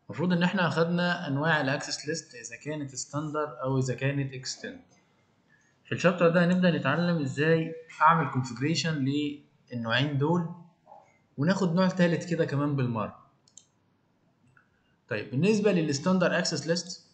المفروض ان احنا اخدنا انواع الاكسس ليست اذا كانت ستاندر او اذا كانت اكستند في الشابتر ده هنبدا نتعلم ازاي اعمل كونفيجريشن للنوعين دول وناخد نوع ثالث كده كمان بالمره طيب بالنسبه للستاندر اكسس ليست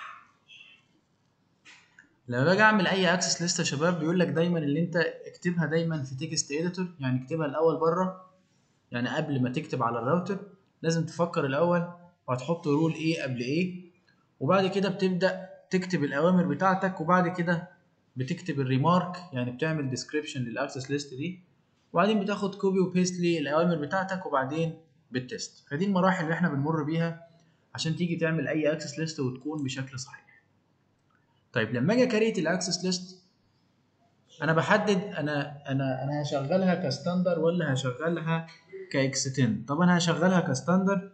لما باجي اعمل اي اكسس ليست يا شباب بيقول لك دايما اللي انت اكتبها دايما في تكست اديتور يعني اكتبها الاول بره يعني قبل ما تكتب على الراوتر لازم تفكر الاول وهتحط رول ايه قبل ايه وبعد كده بتبدا تكتب الاوامر بتاعتك وبعد كده بتكتب الريمارك يعني بتعمل ديسكريبشن للاكسس ليست دي وبعدين بتاخد كوبي وبيست للاوامر بتاعتك وبعدين بالتست فدي المراحل اللي احنا بنمر بيها عشان تيجي تعمل اي اكسس ليست وتكون بشكل صحيح طيب لما اجي كريت الاكسس ليست انا بحدد انا انا انا هشغلها كستاندر ولا هشغلها كاكستند طب انا هشغلها كستاندر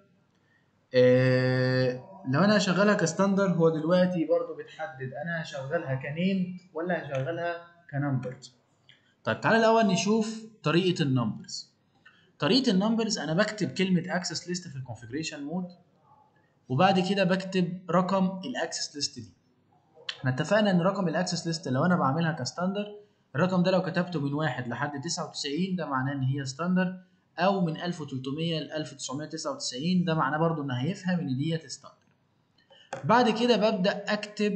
إيه لو انا هشغلها كستاندر هو دلوقتي برضو بتحدد انا هشغلها كنيمد ولا هشغلها كنمبرز طيب تعالى الاول نشوف طريقه النمبرز طريقه النمبرز انا بكتب كلمه اكسس ليست في الكونفيجريشن مود وبعد كده بكتب رقم الاكسس ليست دي احنا اتفقنا ان رقم الاكسس ليست لو انا بعملها كستاندر الرقم ده لو كتبته من واحد لحد 99 ده معناه ان هي ستاندر او من 1300 ل 1999 ده معناه برضو ان هيفهم ان ديت ستاندر بعد كده ببدا اكتب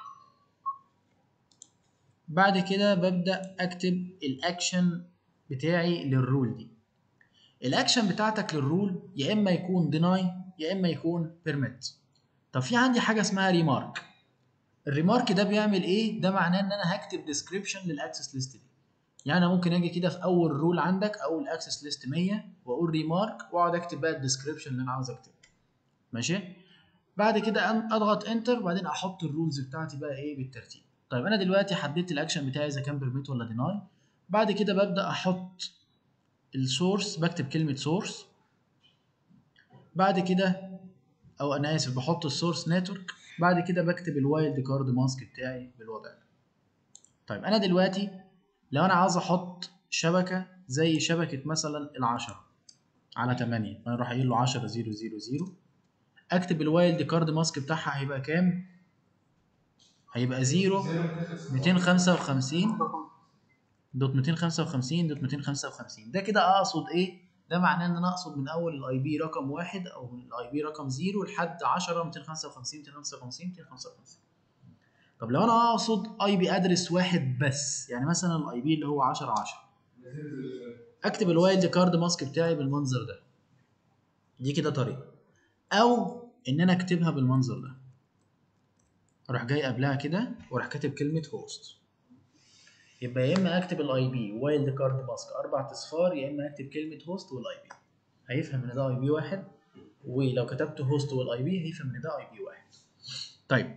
بعد كده ببدا اكتب الاكشن بتاعي للرول دي الاكشن بتاعتك للرول يا اما يكون ديناي يا اما يكون بيرميت طب في عندي حاجه اسمها ريمارك الريمارك ده بيعمل ايه ده معناه ان انا هكتب ديسكريبشن للاكسس ليست دي يعني انا ممكن اجي كده في اول رول عندك اول اكسس ليست 100 واقول ريمارك واقعد اكتب بقى الديسكريبشن اللي انا عاوز اكتبه ماشي بعد كده اضغط انتر وبعدين احط الرولز بتاعتي بقى ايه بالترتيب طيب انا دلوقتي حددت الاكشن بتاعي اذا كان بيرميت ولا ديناي بعد كده ببدا احط السورس بكتب كلمه سورس بعد كده او انا اسف بحط السورس نتورك بعد كده بكتب الوايلد كارد ماسك بتاعي بالوضع ده طيب انا دلوقتي لو انا عاوز احط شبكه زي شبكه مثلا العشرة على 8 انا اروح قايل له 10 0 0 0 اكتب الوايلد كارد ماسك بتاعها هيبقى كام هيبقى 0 255 دوت 255 دوت 255 ده كده اقصد ايه ده معناه ان انا اقصد من اول الاي بي رقم واحد او من الاي بي رقم 0 لحد 10 255 255 255 طب لو انا اقصد اي بي ادرس واحد بس يعني مثلا الاي بي اللي هو 10 10 اكتب الوايلد كارد ماسك بتاعي بالمنظر ده دي كده طريقه او ان انا اكتبها بالمنظر ده اروح جاي قبلها كده واروح كاتب كلمه هوست يبقى يا اما اكتب الاي بي وايلد كارد ماسك اربع اصفار يا اما اكتب كلمه هوست والاي بي هيفهم ان ده اي بي واحد ولو كتبت هوست والاي بي هيفهم ان ده اي بي واحد طيب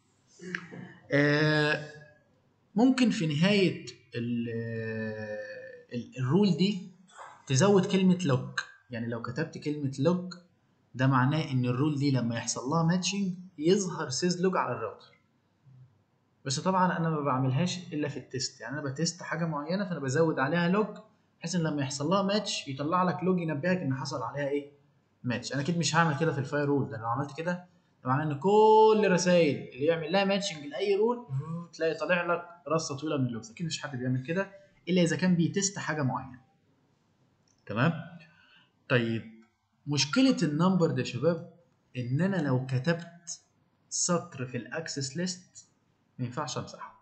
آه ممكن في نهايه الرول دي تزود كلمه لوك يعني لو كتبت كلمه لوك ده معناه ان الرول دي لما يحصل لها ماتشنج يظهر سيز لوج على الراوتر بس طبعا انا ما بعملهاش الا في التست يعني انا بتست حاجه معينه فانا بزود عليها لوج بحيث ان لما يحصل لها ماتش يطلع لك لوج ينبهك ان حصل عليها ايه ماتش انا اكيد مش هعمل كده في الفاير رول ده لو عملت كده ده معناه ان كل الرسائل اللي يعمل لها ماتشنج لاي رول تلاقي طالع لك رصه طويله من اللوجز اكيد مش حد بيعمل كده الا اذا كان بيتست حاجه معينه تمام طيب مشكله النمبر ده يا شباب ان انا لو كتبت سطر في الاكسس ليست ما ينفعش امسحه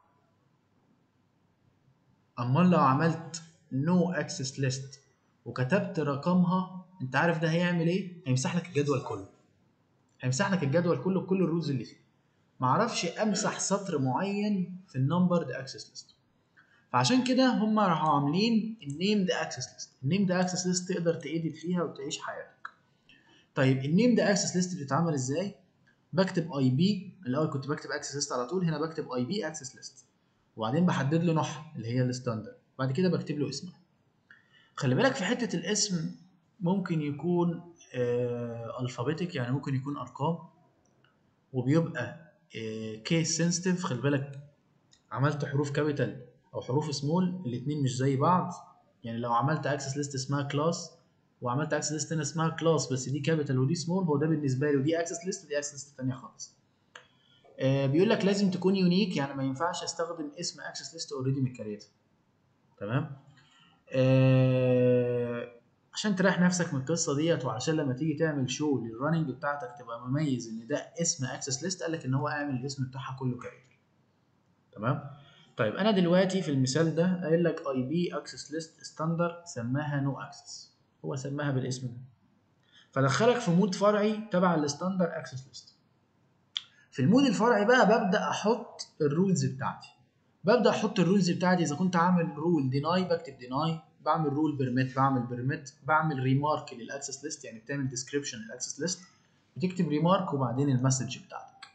امال لو عملت نو اكسس ليست وكتبت رقمها انت عارف ده هيعمل ايه هيمسح لك الجدول كله هيمسح لك الجدول كله بكل الرولز اللي فيه معرفش امسح سطر معين في النمبر ده اكسس ليست فعشان كده هم راحوا عاملين النيم ده اكسس ليست النيم ده اكسس ليست تقدر تأديت فيها وتعيش حياتك طيب النيم ده اكسس ليست بتتعمل ازاي بكتب اي بي الاول كنت بكتب اكسس ليست على طول هنا بكتب اي بي اكسس ليست وبعدين بحدد له نوعها اللي هي الستاندرد بعد كده بكتب له اسمها خلي بالك في حته الاسم ممكن يكون آه الفابيتك يعني ممكن يكون ارقام وبيبقى آه كيس سنسيتيف خلي بالك عملت حروف كابيتال او حروف سمول الاثنين مش زي بعض يعني لو عملت اكسس ليست اسمها كلاس وعملت اكسس ليست هنا اسمها كلاس بس دي كابيتال ودي سمول هو ده بالنسبه لي ودي اكسس ليست ودي اكسس ليست ثانيه خالص آه بيقول لك لازم تكون يونيك يعني ما ينفعش استخدم اسم اكسس ليست اوريدي متكريت تمام آه عشان تريح نفسك من القصه ديت وعشان لما تيجي تعمل شو للرننج بتاعتك تبقى مميز ان ده اسم اكسس ليست قال لك ان هو اعمل الاسم بتاعها كله كاريتر تمام طيب انا دلوقتي في المثال ده قايل لك اي بي اكسس ليست ستاندر سماها نو اكسس هو سماها بالاسم ده فدخلك في مود فرعي تبع الستاندر اكسس ليست في المود الفرعي بقى ببدا احط الرولز بتاعتي ببدا احط الرولز بتاعتي اذا كنت عامل رول ديناي بكتب ديناي بعمل رول بيرميت بعمل بيرميت بعمل ريمارك للاكسس ليست يعني بتعمل ديسكريبشن للاكسس ليست بتكتب ريمارك وبعدين المسج بتاعتك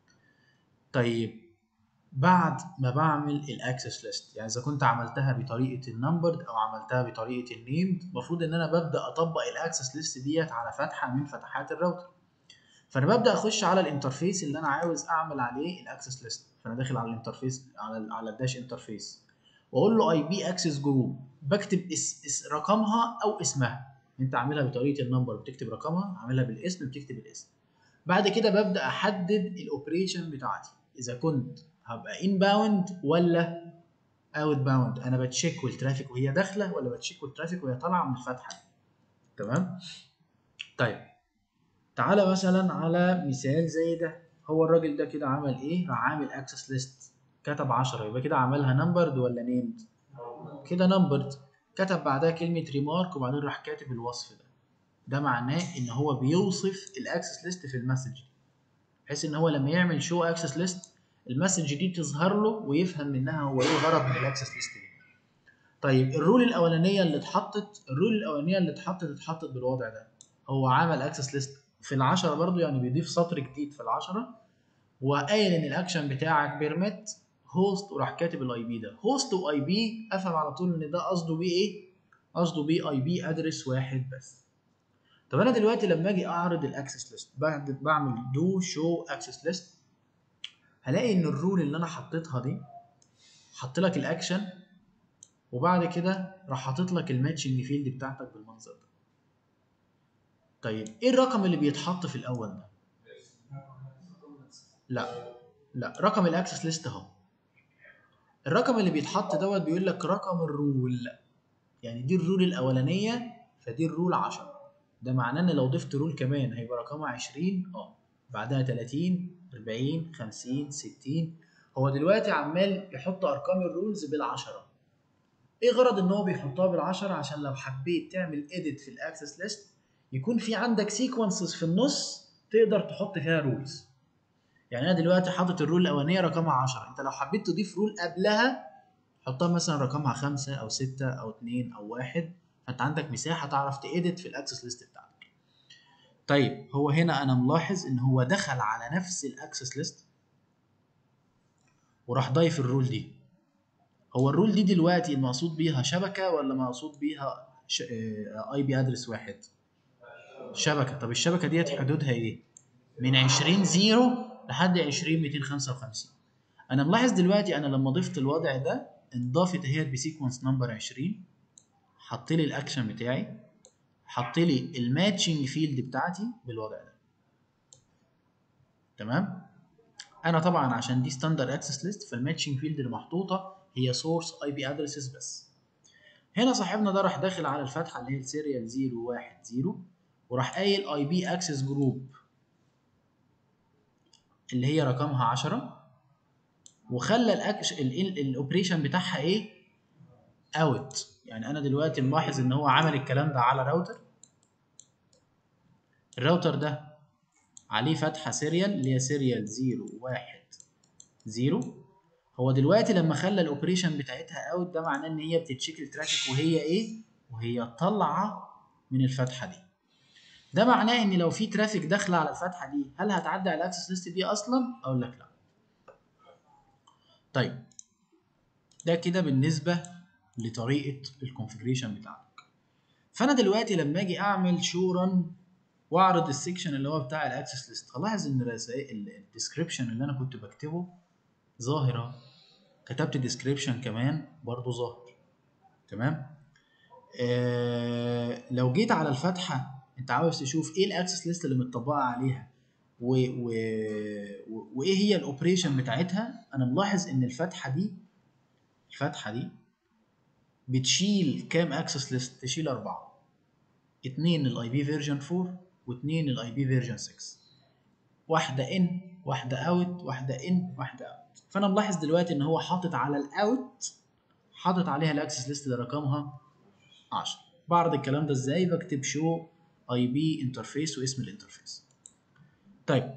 طيب بعد ما بعمل الاكسس ليست يعني اذا كنت عملتها بطريقه النمبرد او عملتها بطريقه النيمد المفروض ان انا ببدا اطبق الاكسس ليست ديت على فتحه من فتحات الراوتر فانا ببدا اخش على الانترفيس اللي انا عاوز اعمل عليه الاكسس ليست فانا داخل على الانترفيس على على الداش انترفيس واقول له اي بي اكسس جروب بكتب اس اس رقمها او اسمها انت عاملها بطريقه النمبر بتكتب رقمها عاملها بالاسم بتكتب الاسم بعد كده ببدا احدد الاوبريشن بتاعتي اذا كنت هبقى ان باوند ولا اوت باوند انا بتشيك والترافيك وهي داخله ولا بتشيك والترافيك وهي طالعه من الفتحه دي تمام طيب تعالى مثلا على مثال زي ده هو الراجل ده كده عمل ايه راح عامل اكسس ليست كتب 10 يبقى كده عملها نمبرد ولا نيمد كده نمبرد كتب بعدها كلمه ريمارك وبعدين راح كاتب الوصف ده ده معناه ان هو بيوصف الاكسس ليست في المسج بحيث ان هو لما يعمل شو اكسس ليست المسج دي تظهر له ويفهم منها هو ايه الغرض من الاكسس ليست دي طيب الرول الاولانيه اللي اتحطت الرول الاولانيه اللي اتحطت اتحطت بالوضع ده هو عمل اكسس ليست في العشرة برضو يعني بيضيف سطر جديد في العشرة وقايل ان الاكشن بتاعك بيرميت هوست وراح كاتب الاي بي ده هوست واي بي افهم على طول ان ده قصده بيه ايه قصده بيه اي بي ادرس واحد بس طب انا دلوقتي لما اجي اعرض الاكسس ليست بعمل دو شو اكسس ليست هلاقي ان الرول اللي انا حطيتها دي حط لك الاكشن وبعد كده راح حاطط لك الماتشنج فيلد بتاعتك بالمنظر ده طيب ايه الرقم اللي بيتحط في الاول ده لا لا رقم الاكسس ليست اهو الرقم اللي بيتحط دوت بيقول لك رقم الرول يعني دي الرول الاولانيه فدي الرول 10 ده معناه ان لو ضفت رول كمان هيبقى رقمها 20 اه بعدها 30 40 50 60 هو دلوقتي عمال يحط ارقام الرولز بالعشرة ايه غرض ان هو بيحطها بالعشرة عشان لو حبيت تعمل اديت في الاكسس ليست يكون في عندك سيكونسز في النص تقدر تحط فيها رولز يعني انا دلوقتي حاطط الرول الاولانيه رقمها 10 انت لو حبيت تضيف رول قبلها حطها مثلا رقمها 5 او 6 او 2 او 1 فانت عندك مساحه تعرف تاديت في الاكسس ليست بتاعتك طيب هو هنا انا ملاحظ ان هو دخل على نفس الاكسس ليست وراح ضايف الرول دي هو الرول دي دلوقتي المقصود بيها شبكه ولا مقصود بيها ش... اي بي ادرس واحد شبكه طب الشبكه ديت حدودها ايه من 20 زيرو لحد 20 255 انا ملاحظ دلوقتي انا لما ضفت الوضع ده انضافت اهيت بسيكونس نمبر 20 حط لي الاكشن بتاعي حط لي الماتشنج فيلد بتاعتي بالوضع ده تمام انا طبعا عشان دي ستاندر اكسس ليست فالماتشنج فيلد اللي محطوطه هي سورس اي بي ادرسز بس هنا صاحبنا ده راح داخل على الفتحه اللي هي السيريال 010 وراح قايل اي بي اكسس جروب اللي هي رقمها 10 وخلى الاكش الاوبريشن بتاعها ايه اوت يعني انا دلوقتي ملاحظ ان هو عمل الكلام ده على راوتر الراوتر ده عليه فتحه سيريال اللي هي سيريال 010 هو دلوقتي لما خلى الاوبريشن بتاعتها اوت ده معناه ان هي بتتشيك الترافيك وهي ايه وهي طالعه من الفتحه دي ده معناه ان لو في ترافيك داخله على الفتحه دي هل هتعدي على الاكسس ليست دي اصلا اقول لك لا طيب ده كده بالنسبه لطريقه الكونفجريشن بتاعتك فانا دلوقتي لما اجي اعمل شو رن واعرض السكشن اللي هو بتاع الاكسس ليست هلاحظ ان الرسائل الديسكريبشن اللي انا كنت بكتبه ظاهره كتبت ديسكريبشن كمان برضو ظاهر تمام آه لو جيت على الفتحه انت عاوز تشوف ايه الاكسس ليست اللي متطبقه عليها و... و... و... وايه هي الاوبريشن بتاعتها انا ملاحظ ان الفتحه دي الفتحه دي بتشيل كام اكسس ليست تشيل اربعه اتنين الاي بي فيرجن 4 واتنين الاي بي فيرجن 6 واحده ان واحده اوت واحده ان واحده اوت فانا ملاحظ دلوقتي ان هو حاطط على الاوت حاطط عليها الاكسس ليست ده رقمها 10 بعرض الكلام ده ازاي بكتب شو اي بي انترفيس واسم الانترفيس طيب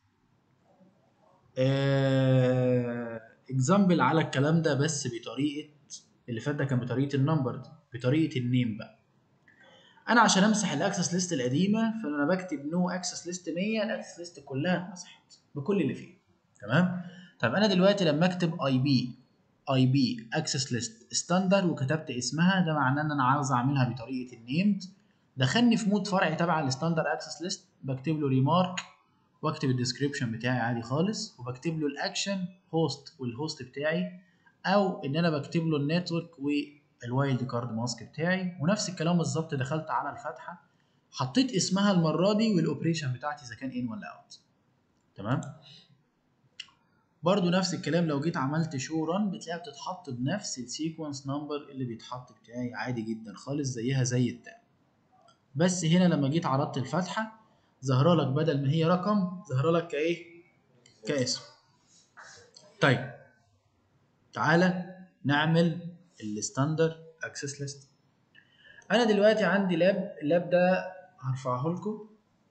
اكزامبل على الكلام ده بس بطريقه اللي فات ده كان بطريقه النمبر بطريقه النيم بقى انا عشان امسح الاكسس ليست القديمه فانا بكتب نو اكسس ليست 100 الاكسس ليست كلها اتمسحت بكل اللي فيه تمام طب انا دلوقتي لما اكتب اي بي اي بي اكسس ليست ستاندرد وكتبت اسمها ده معناه ان انا عاوز اعملها بطريقه النيمد دخلني في مود فرعي تبع الستاندرد اكسس ليست بكتب له ريمارك واكتب الديسكريبشن بتاعي عادي خالص وبكتب له الاكشن هوست والهوست بتاعي او ان انا بكتب له النتورك والوايلد كارد ماسك بتاعي ونفس الكلام بالظبط دخلت على الفتحه حطيت اسمها المره دي والاوبريشن بتاعتي اذا كان ان ولا اوت تمام برضو نفس الكلام لو جيت عملت شو ران بتلاقيها بتتحط بنفس السيكونس نمبر اللي بيتحط بتاعي عادي جدا خالص زيها زي التاني بس هنا لما جيت عرضت الفتحه ظهر لك بدل ما هي رقم ظهر لك كايه كاسم طيب تعالى نعمل الستاندر اكسس ليست انا دلوقتي عندي لاب اللاب ده هرفعه لكم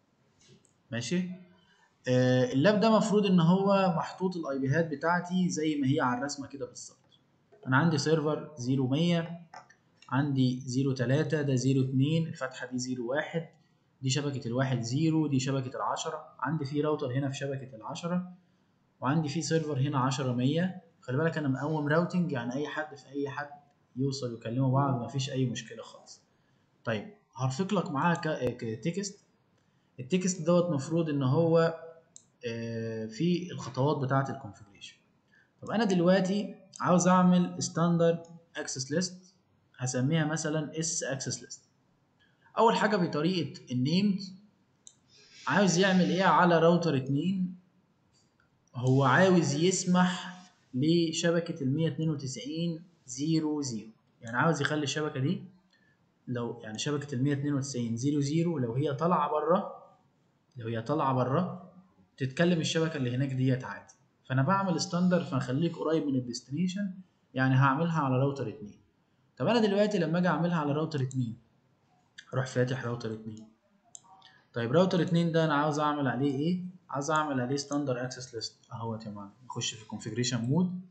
ماشي آه اللاب ده مفروض ان هو محطوط الاي بيهات بتاعتي زي ما هي على الرسمه كده بالظبط انا عندي سيرفر 0100 عندي 03 ده 02 الفتحه دي 01 دي شبكه الواحد زيرو دي شبكه العشرة عندي في راوتر هنا في شبكه العشرة وعندي في سيرفر هنا 10 100 خلي بالك انا مقوم راوتنج يعني اي حد في اي حد يوصل يكلموا بعض مفيش اي مشكله خالص طيب هرفق لك معاها تكست التكست دوت مفروض ان هو في الخطوات بتاعه الكونفيجريشن طب انا دلوقتي عاوز اعمل ستاندرد اكسس ليست هسميها مثلا اس اكسس ليست اول حاجه بطريقه النيمد عاوز يعمل ايه على راوتر 2 هو عاوز يسمح لشبكه ال 192 0 0 يعني عاوز يخلي الشبكه دي لو يعني شبكه ال 192 0 0 لو هي طالعه بره لو هي طالعه بره تتكلم الشبكه اللي هناك ديت عادي فانا بعمل ستاندر فنخليك قريب من الديستنيشن يعني هعملها على راوتر 2 طب انا دلوقتي لما اجي اعملها على راوتر 2 اروح فاتح راوتر 2 طيب راوتر 2 ده انا عاوز اعمل عليه ايه عاوز اعمل عليه ستاندر اكسس ليست اهوت يا معلم نخش في الكونفيجريشن مود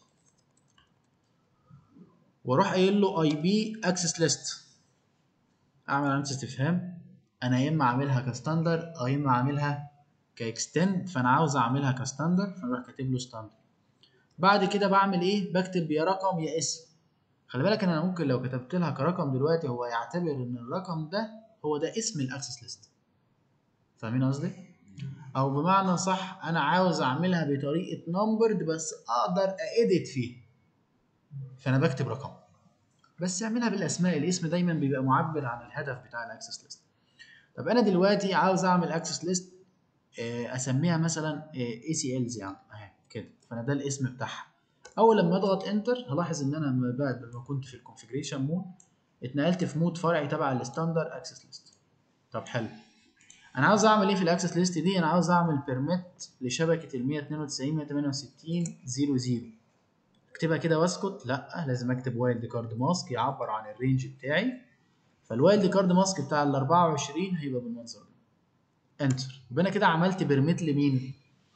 واروح قايل له اي بي اكسس ليست اعمل علامه استفهام انا يا اما اعملها كستاندر او يا اما اعملها كاكستند فانا عاوز اعملها كستاندر فاروح كاتب له ستاندر بعد كده بعمل ايه بكتب يا رقم يا اسم خلي بالك انا ممكن لو كتبت لها كرقم دلوقتي هو يعتبر ان الرقم ده هو ده اسم الاكسس ليست فاهمين قصدي او بمعنى صح انا عاوز اعملها بطريقه نمبرد بس اقدر ايديت فيه فانا بكتب رقم بس اعملها بالاسماء الاسم دايما بيبقى معبر عن الهدف بتاع الاكسس ليست طب انا دلوقتي عاوز اعمل اكسس ليست اسميها مثلا اي سي الز يعني اهي كده فانا ده الاسم بتاعها اول لما اضغط انتر هلاحظ ان انا بعد ما كنت في الكونفيجريشن مود اتنقلت في مود فرعي تبع الستاندر اكسس ليست طب حلو انا عاوز اعمل ايه في الاكسس ليست دي انا عاوز اعمل بيرميت لشبكه ال 192 168 00 اكتبها كده واسكت لا لازم اكتب وايلد كارد ماسك يعبر عن الرينج بتاعي فالوايلد كارد ماسك بتاع ال 24 هيبقى بالمنظر ده انتر يبقى انا كده عملت بيرميت لمين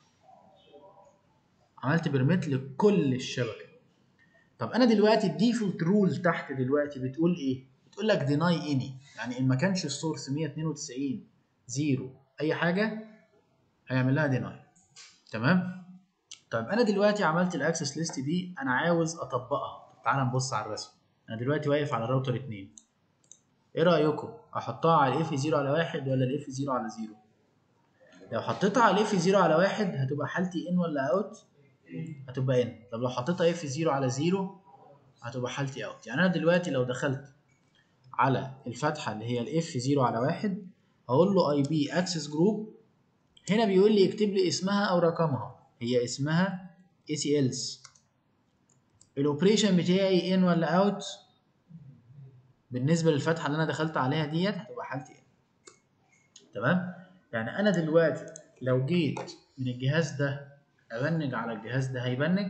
عملت بيرميت لكل الشبكه طب انا دلوقتي الديفولت رول تحت دلوقتي بتقول ايه بتقول لك ديناي اني يعني ان ما كانش السورس 192 0 اي حاجه هيعمل لها ديناي تمام طيب انا دلوقتي عملت الاكسس ليست دي انا عاوز اطبقها تعال نبص على الرسم انا دلوقتي واقف على الراوتر 2 ايه رايكم احطها على الاف 0 على 1 ولا الاف 0 على 0 لو حطيتها على الاف 0 على 1 هتبقى حالتي ان ولا اوت هتبقى ان طب لو حطيتها اف 0 على 0 هتبقى حالتي اوت يعني انا دلوقتي لو دخلت على الفتحه اللي هي الاف 0 على 1 هقول له اي بي اكسس جروب هنا بيقول لي اكتب لي اسمها او رقمها هي اسمها اي سي الز الاوبريشن بتاعي ان ولا اوت بالنسبه للفتحه اللي انا دخلت عليها ديت هتبقى حالتي ان تمام يعني انا دلوقتي لو جيت من الجهاز ده ابنج على الجهاز ده هيبنج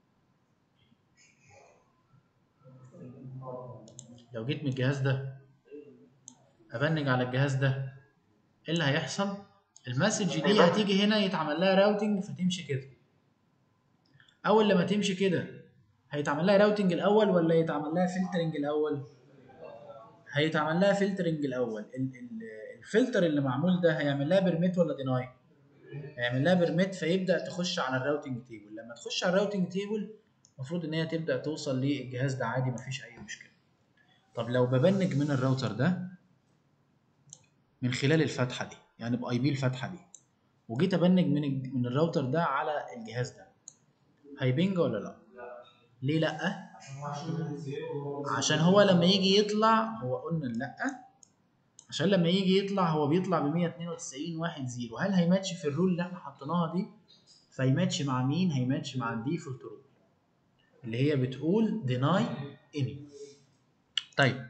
لو جيت من الجهاز ده ابنج على الجهاز ده ايه اللي هيحصل المسج دي هتيجي هنا يتعمل لها راوتنج فتمشي كده اول لما تمشي كده هيتعمل لها راوتنج الاول ولا يتعمل لها فلترنج الاول هيتعمل لها فلترنج الاول ال- ال- الفلتر اللي معمول ده هيعمل لها بيرميت ولا ديناي هيعمل لها بيرميت فيبدا تخش على الراوتنج تيبل لما تخش على الراوتنج تيبل المفروض ان هي تبدا توصل للجهاز ده عادي مفيش اي مشكله طب لو ببنج من الراوتر ده من خلال الفتحه دي يعني باي بي الفتحه دي وجيت ابنج من الج- من الراوتر ده على الجهاز ده هيبنج ولا لا ليه لا عشان هو لما يجي يطلع هو قلنا لا عشان لما يجي يطلع هو بيطلع ب 192 1 0 هل هيماتش في الرول اللي احنا حطيناها دي فيماتش مع مين هيماتش مع الديفولت رول اللي هي بتقول deny any طيب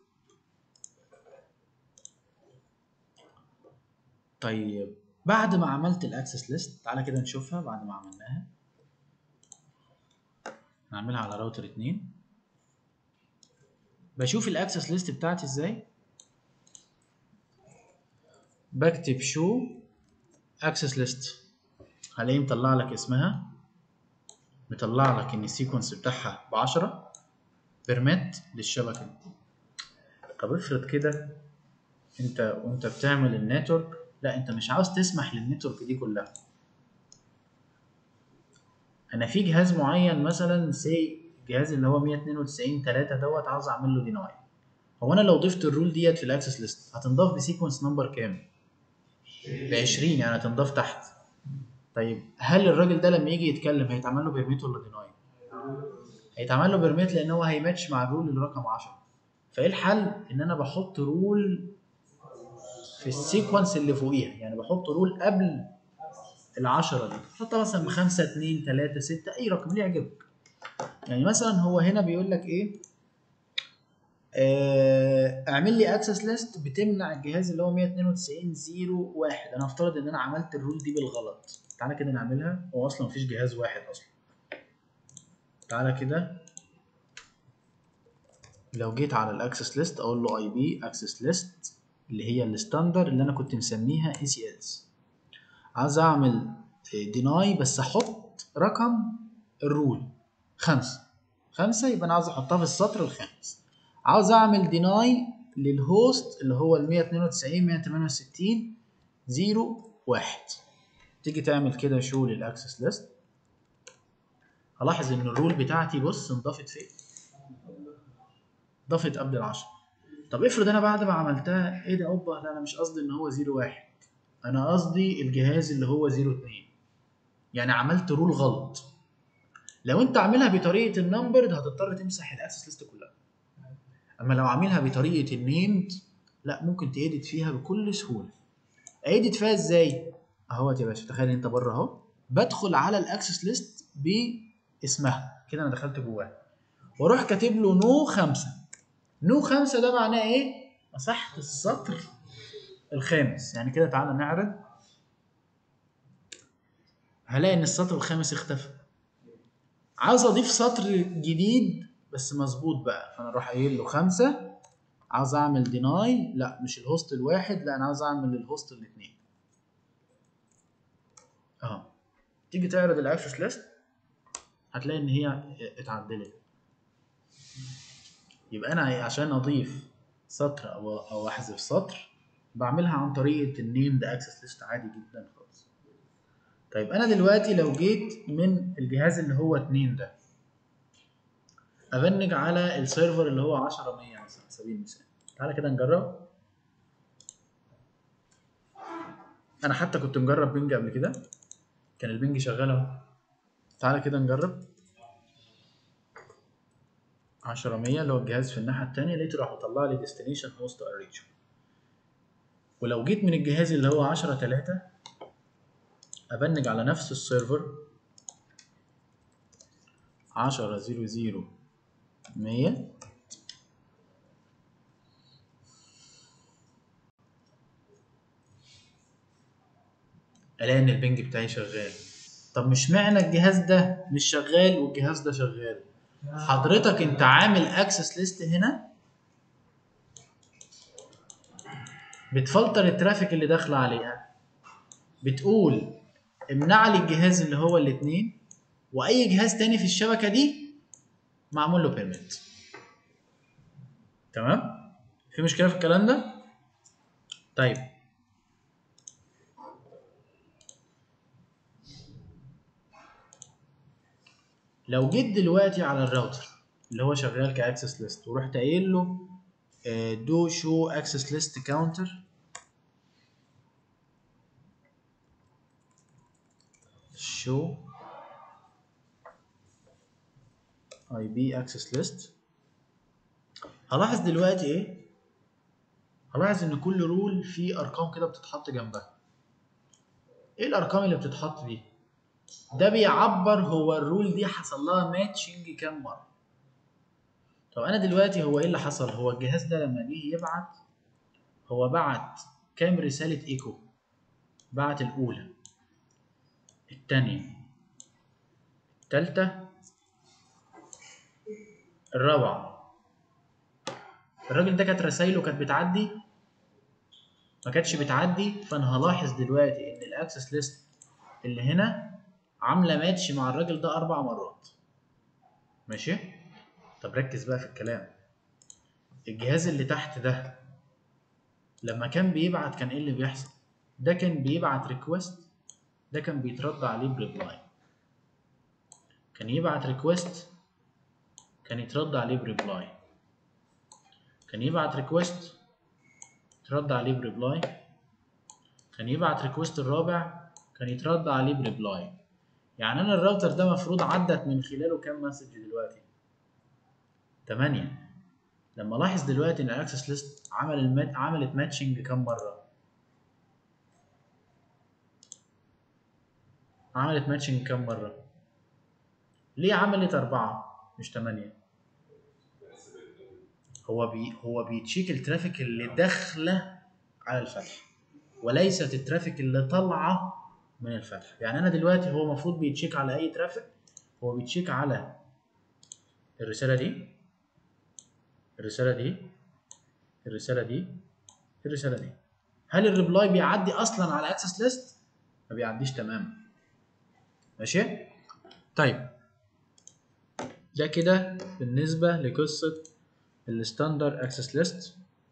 طيب بعد ما عملت الاكسس ليست تعالى كده نشوفها بعد ما عملناها نعملها على راوتر 2 بشوف الاكسس ليست بتاعتي ازاي بكتب شو اكسس ليست هلاقيه مطلع لك اسمها مطلع لك ان السيكونس بتاعها ب 10 بيرميت للشبكه دي طب افرض كده انت وانت بتعمل النتورك لا انت مش عاوز تسمح للنتورك دي كلها انا في جهاز معين مثلا سي الجهاز اللي هو 192 3 دوت عاوز اعمل له ديناي هو انا لو ضفت الرول ديت في الاكسس ليست هتنضاف بسيكونس نمبر كام ب 20 يعني هتنضاف تحت طيب هل الراجل ده لما يجي يتكلم هيتعمل له بيرميت ولا ديناي هيتعمل له بيرميت لان هو هيماتش مع الرول اللي رقم 10 فايه الحل ان انا بحط رول في السيكونس اللي فوقيها يعني بحط رول قبل العشرة دي حطها مثلا بخمسة اتنين تلاتة ستة أي رقم اللي يعجبك يعني مثلا هو هنا بيقول لك إيه آه، اعمل لي اكسس ليست بتمنع الجهاز اللي هو 192 0 1 انا افترض ان انا عملت الرول دي بالغلط تعالى كده نعملها هو اصلا مفيش جهاز واحد اصلا تعالى كده لو جيت على الاكسس ليست اقول له اي بي اكسس ليست اللي هي الستاندر اللي انا كنت مسميها اي سي اس عايز اعمل ديناي بس احط رقم الرول خمسة خمسة يبقى انا عاوز احطها في السطر الخامس عاوز اعمل ديناي للهوست اللي هو ال 192 168 0 1 تيجي تعمل كده شو للاكسس ليست هلاحظ ان الرول بتاعتي بص انضافت فين ضافت قبل العشرة طب افرض انا بعد ما عملتها ايه ده اوبا لا انا مش قصدي ان هو 0 1 انا قصدي الجهاز اللي هو 0 2 يعني عملت رول غلط لو انت عاملها بطريقه النمبرد هتضطر تمسح الاكسس ليست كلها اما لو عاملها بطريقه النيمد لا ممكن تيدت فيها بكل سهوله ايدت فيها ازاي اهوت يا باشا تخيل انت بره اهو بدخل على الاكسس ليست باسمها كده انا دخلت جواها واروح كاتب له نو خمسة نو خمسة ده معناه ايه مسحت السطر الخامس يعني كده تعالى نعرض هلاقي ان السطر الخامس اختفى عاوز اضيف سطر جديد بس مظبوط بقى فانا اروح قايل له خمسة عاوز اعمل ديناي لا مش الهوست الواحد لا انا عاوز اعمل الهوست الاثنين اهو تيجي تعرض الاكسس ليست هتلاقي ان هي اتعدلت يبقى انا عشان اضيف سطر او او احذف سطر بعملها عن طريقه النيمد اكسس ليست عادي جدا خالص طيب انا دلوقتي لو جيت من الجهاز اللي هو 2 ده ابنج على السيرفر اللي هو 10 100 مثلا على سبيل المثال تعالى كده نجرب انا حتى كنت مجرب بينج قبل كده كان البينج شغال اهو تعالى كده نجرب 10 100 اللي هو الجهاز في الناحيه الثانيه لقيته راح مطلع لي ديستنيشن هوست اريتشو ولو جيت من الجهاز اللي هو 10 3 ابنج على نفس السيرفر 10 0 0 100 الاقي ان البنج بتاعي شغال طب مش معنى الجهاز ده مش شغال والجهاز ده شغال حضرتك انت عامل اكسس ليست هنا بتفلتر الترافيك اللي داخله عليها بتقول امنع لي الجهاز اللي هو الاثنين واي جهاز تاني في الشبكه دي معمول له بيرميت تمام في مشكله في الكلام ده طيب لو جيت دلوقتي على الراوتر اللي هو شغال كاكسس ليست ورحت قايل له دو شو اكسس ليست كاونتر شو اي بي اكسس ليست هلاحظ دلوقتي ايه هلاحظ ان كل رول فيه ارقام كده بتتحط جنبها ايه الارقام اللي بتتحط دي ده بيعبر هو الرول دي حصل لها ماتشنج كام مره طب انا دلوقتي هو ايه اللي حصل هو الجهاز ده لما جه يبعت هو بعت كام رساله ايكو بعت الاولى الثانيه الثالثه الرابعه الراجل ده كانت رسايله كانت بتعدي ما كانتش بتعدي فانا هلاحظ دلوقتي ان الاكسس ليست اللي هنا عامله ماتش مع الراجل ده اربع مرات ماشي طب ركز بقى في الكلام الجهاز اللي تحت ده لما كان بيبعت كان ايه اللي بيحصل ده كان بيبعت ريكوست ده كان بيترد عليه بريبلاي كان يبعت ريكوست كان يترد عليه بريبلاي كان يبعت ريكوست يترد عليه بريبلاي كان يبعت ريكوست الرابع كان يترد عليه بريبلاي يعني انا الراوتر ده مفروض عدت من خلاله كام مسج دلوقتي 8 لما لاحظ دلوقتي ان الاكسس ليست عمل المات عملت ماتشنج كام مره عملت ماتشنج كام مره ليه عملت أربعة مش تمانية هو بي هو بيتشيك الترافيك اللي داخله على الفتح وليست الترافيك اللي طالعه من الفتح يعني انا دلوقتي هو المفروض بيتشيك على اي ترافيك هو بيتشيك على الرساله دي الرساله دي الرساله دي الرساله دي هل الريبلاي بيعدي اصلا على اكسس ليست ما بيعديش تماما ماشي طيب ده كده بالنسبه لقصه الستاندر اكسس ليست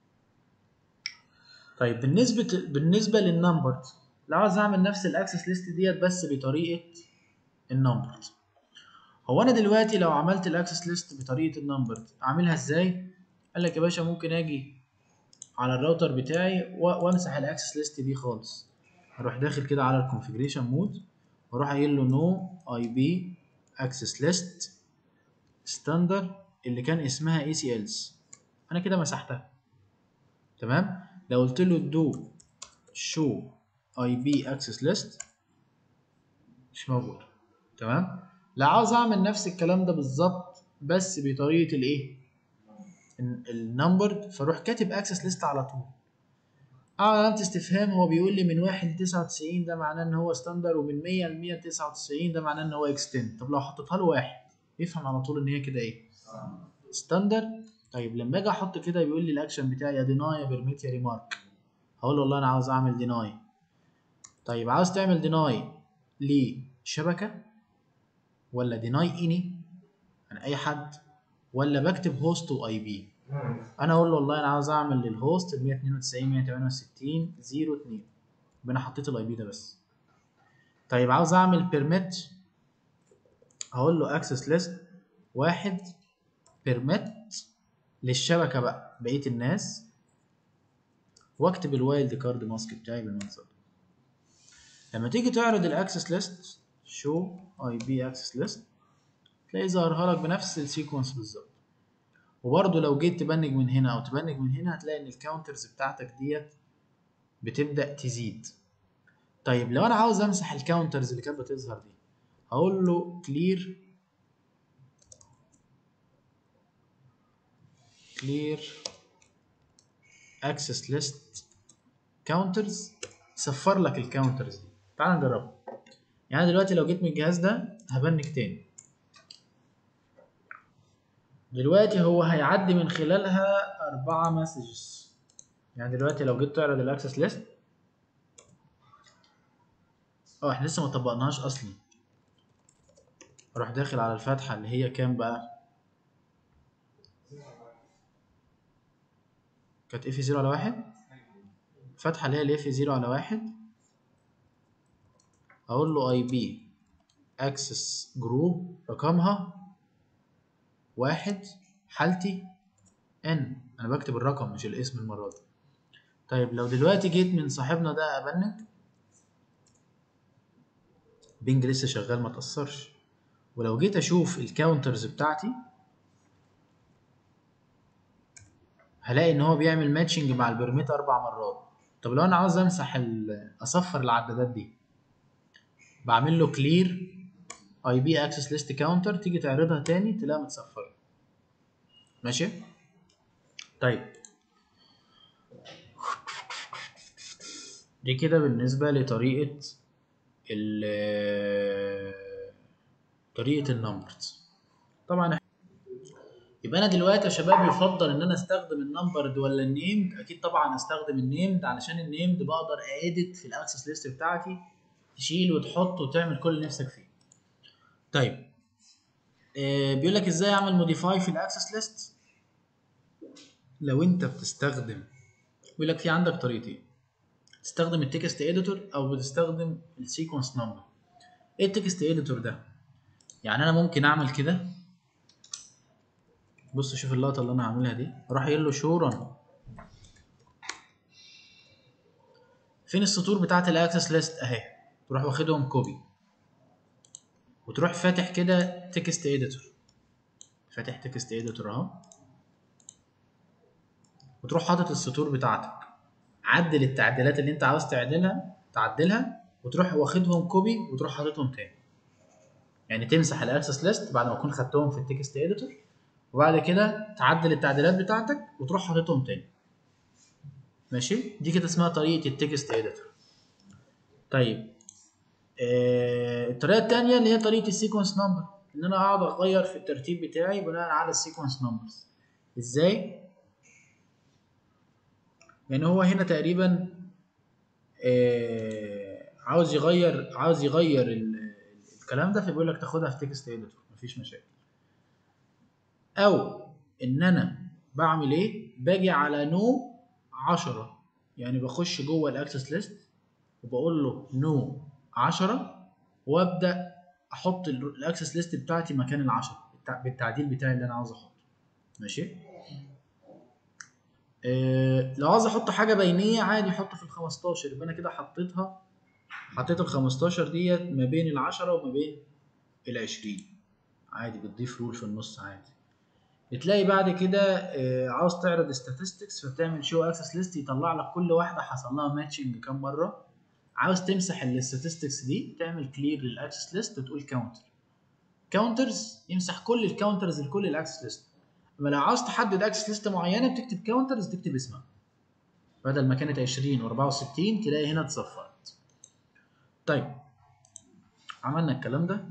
طيب بالنسبه بالنسبه للنمبر لو عاوز اعمل نفس الاكسس ليست ديت بس بطريقه النمبر هو انا دلوقتي لو عملت الاكسس ليست بطريقه النمبر اعملها ازاي قال لك يا باشا ممكن اجي على الراوتر بتاعي وامسح الاكسس ليست دي خالص اروح داخل كده على الكونفيجريشن مود واروح قايل له نو اي بي اكسس ليست ستاندر اللي كان اسمها اي سي الز انا كده مسحتها تمام لو قلت له دو شو اي بي اكسس ليست مش موجود تمام لا عاوز اعمل نفس الكلام ده بالظبط بس بطريقه الايه النمبر فاروح كاتب اكسس ليست على طول اعمل علامه استفهام هو بيقول لي من 1 ل 99 ده معناه ان هو ستاندر ومن 100 ل 199 ده معناه ان هو اكستند طب لو حطيتها له واحد يفهم على طول ان هي كده ايه ستاندر طيب لما اجي احط كده بيقول لي الاكشن بتاعي يا ديناي يا بيرميت يا ريمارك هقول له والله انا عاوز اعمل ديناي طيب عاوز تعمل ديناي لشبكه ولا ديناي اني يعني اي حد ولا بكتب هوست واي بي انا اقول له والله انا عاوز اعمل للهوست ال 192 168 02 يبقى انا حطيت الاي بي ده بس طيب عاوز اعمل بيرميت هقول له اكسس ليست واحد بيرميت للشبكه بقى بقيه الناس واكتب الوايلد كارد ماسك بتاعي بالمنظر ده لما تيجي تعرض الاكسس ليست شو اي بي اكسس ليست تلاقي ظهرها لك بنفس السيكونس بالظبط وبرضه لو جيت تبنج من هنا او تبنج من هنا هتلاقي ان الكاونترز بتاعتك ديت بتبدا تزيد طيب لو انا عاوز امسح الكاونترز اللي كانت بتظهر دي هقول له كلير كلير اكسس ليست كاونترز يصفر لك الكاونترز دي تعال نجربها يعني دلوقتي لو جيت من الجهاز ده هبنك تاني دلوقتي هو هيعدي من خلالها أربعة مسجز يعني دلوقتي لو جيت تعرض الاكسس ليست اه احنا لسه ما طبقناهاش اصلا اروح داخل على الفتحة اللي هي كام بقى كانت اف زيرو على واحد الفتحة اللي هي الاف زيرو على واحد اقول له اي بي اكسس جروب رقمها واحد حالتي ان انا بكتب الرقم مش الاسم المرة دي طيب لو دلوقتي جيت من صاحبنا ده ابنك بينج لسه شغال ما تأثرش ولو جيت اشوف الكاونترز بتاعتي هلاقي ان هو بيعمل ماتشنج مع البرميت اربع مرات طب لو انا عاوز امسح اصفر العدادات دي بعمل له كلير اي بي اكسس ليست كاونتر تيجي تعرضها تاني تلاقيها متصفره ماشي طيب دي كده بالنسبه لطريقه ال طريقه النمبرز طبعا يبقى انا دلوقتي يا شباب يفضل ان انا استخدم النمبرد ولا النيمد اكيد طبعا استخدم النيمد علشان النيمد بقدر اديت في الاكسس ليست بتاعتي تشيل وتحط وتعمل كل اللي نفسك فيه طيب آه بيقول لك ازاي اعمل موديفاي في الاكسس ليست لو انت بتستخدم بيقول لك في عندك طريقتين تستخدم التكست اديتور او بتستخدم السيكونس نمبر ايه التكست اديتور ده يعني انا ممكن اعمل كده بص شوف اللقطه اللي انا هعملها دي اروح قايل له شو رن فين السطور بتاعت الاكسس ليست اهي تروح واخدهم كوبي وتروح فاتح كده تكست اديتور فاتح تكست اديتور اهو وتروح حاطط السطور بتاعتك عدل التعديلات اللي انت عاوز تعدلها تعدلها وتروح واخدهم كوبي وتروح حاططهم تاني يعني تمسح الاكسس ليست بعد ما تكون خدتهم في التكست اديتور وبعد كده تعدل التعديلات بتاعتك وتروح حاططهم تاني ماشي دي كده اسمها طريقه التكست اديتور طيب آه الطريقه الثانيه اللي هي طريقه السيكونس نمبر ان انا اقعد اغير في الترتيب بتاعي بناء على السيكونس نمبرز ازاي يعني هو هنا تقريبا آه عاوز يغير عاوز يغير الكلام ده فبيقول لك تاخدها في تكست اديتور مفيش مشاكل او ان انا بعمل ايه باجي على نو 10 يعني بخش جوه الاكسس ليست وبقول له نو 10 وابدا احط الاكسس ليست بتاعتي مكان ال10 بالتعديل بتاعي اللي انا عاوز احطه ماشي إيه لو عاوز احط حاجه بينيه عادي احط في ال 15 يبقى انا كده حطيتها حطيت ال 15 ديت ما بين ال10 وما بين ال 20 عادي بتضيف رول في النص عادي بتلاقي بعد كده عاوز تعرض statistics فبتعمل شو اكسس ليست يطلع لك كل واحده حصل لها ماتشنج كام مره عاوز تمسح الستاتستكس دي تعمل كلير للاكسس ليست وتقول كاونتر كاونترز يمسح كل الكاونترز لكل الاكسس ليست اما لو عاوز تحدد اكسس ليست معينه بتكتب كاونترز تكتب اسمها بدل ما كانت 20 و64 تلاقي هنا اتصفرت طيب عملنا الكلام ده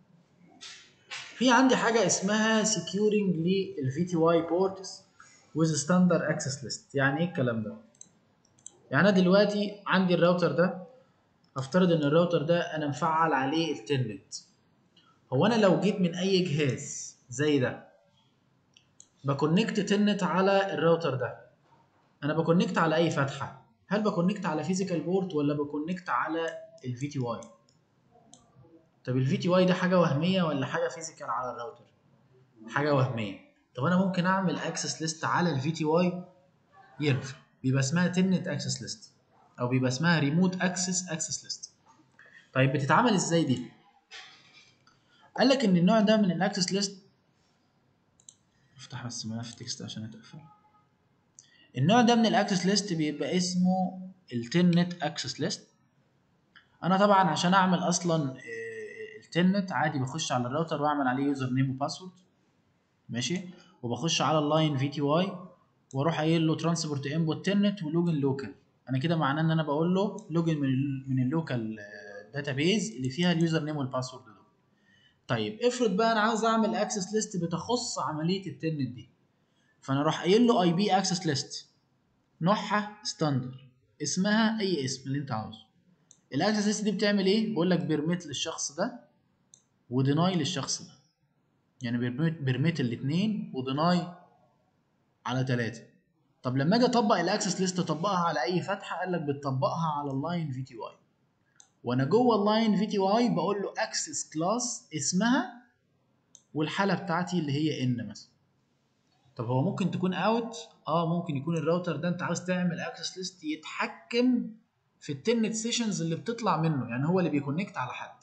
في عندي حاجه اسمها securing للفي تي واي بورتس with standard access list يعني ايه الكلام ده يعني انا دلوقتي عندي الراوتر ده افترض ان الراوتر ده انا مفعل عليه التلنت هو انا لو جيت من اي جهاز زي ده بكونكت تلنت على الراوتر ده انا بكونكت على اي فتحه هل بكونكت على فيزيكال بورت ولا بكونكت على الفي تي واي طب الفي تي واي ده حاجه وهميه ولا حاجه فيزيكال على الراوتر حاجه وهميه طب انا ممكن اعمل اكسس ليست على الفي تي واي ينفع بيبقى اسمها تنت اكسس ليست او بيبقى اسمها ريموت اكسس اكسس ليست طيب بتتعمل ازاي دي قال لك ان النوع ده من الاكسس ليست افتح بس ملف تكست عشان اتقفل النوع ده من الاكسس ليست بيبقى اسمه التنت اكسس ليست انا طبعا عشان اعمل اصلا التنت عادي بخش على الراوتر واعمل عليه يوزر نيم وباسورد ماشي وبخش على اللاين في تي واي واروح قايل له ترانسبورت انبوت تنت ولوجن لوكال انا كده معناه ان انا بقول له لوجن من ال من اللوكال داتابيز اللي فيها اليوزر نيم والباسورد دول طيب افرض بقى انا عاوز اعمل اكسس ليست بتخص عمليه التنت دي فانا اروح قايل له اي بي اكسس ليست نوعها ستاندر اسمها اي اسم اللي انت عاوزه الاكسس ليست دي بتعمل ايه بقول لك بيرميت للشخص ده وديناي للشخص ده يعني بيرميت بيرميت الاثنين وديناي على ثلاثة طب لما اجي اطبق الاكسس ليست اطبقها على اي فتحه قال لك بتطبقها على اللاين في تي واي وانا جوه اللاين في تي واي بقول له اكسس كلاس اسمها والحاله بتاعتي اللي هي ان مثلا طب هو ممكن تكون اوت اه ممكن يكون الراوتر ده انت عاوز تعمل اكسس ليست يتحكم في التنت سيشنز اللي بتطلع منه يعني هو اللي بيكونكت على حد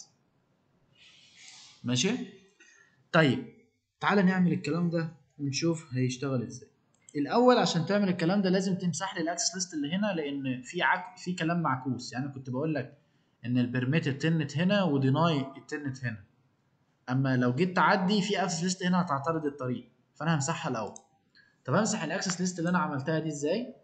ماشي طيب تعالى نعمل الكلام ده ونشوف هيشتغل ازاي الاول عشان تعمل الكلام ده لازم تمسح لي الاكسس ليست اللي هنا لان في عك... في كلام معكوس يعني كنت بقول لك ان البرميت التنت هنا وديناي التنت هنا اما لو جيت تعدي في اكسس ليست هنا هتعترض الطريق فانا همسحها الاول طب امسح الاكسس ليست اللي انا عملتها دي ازاي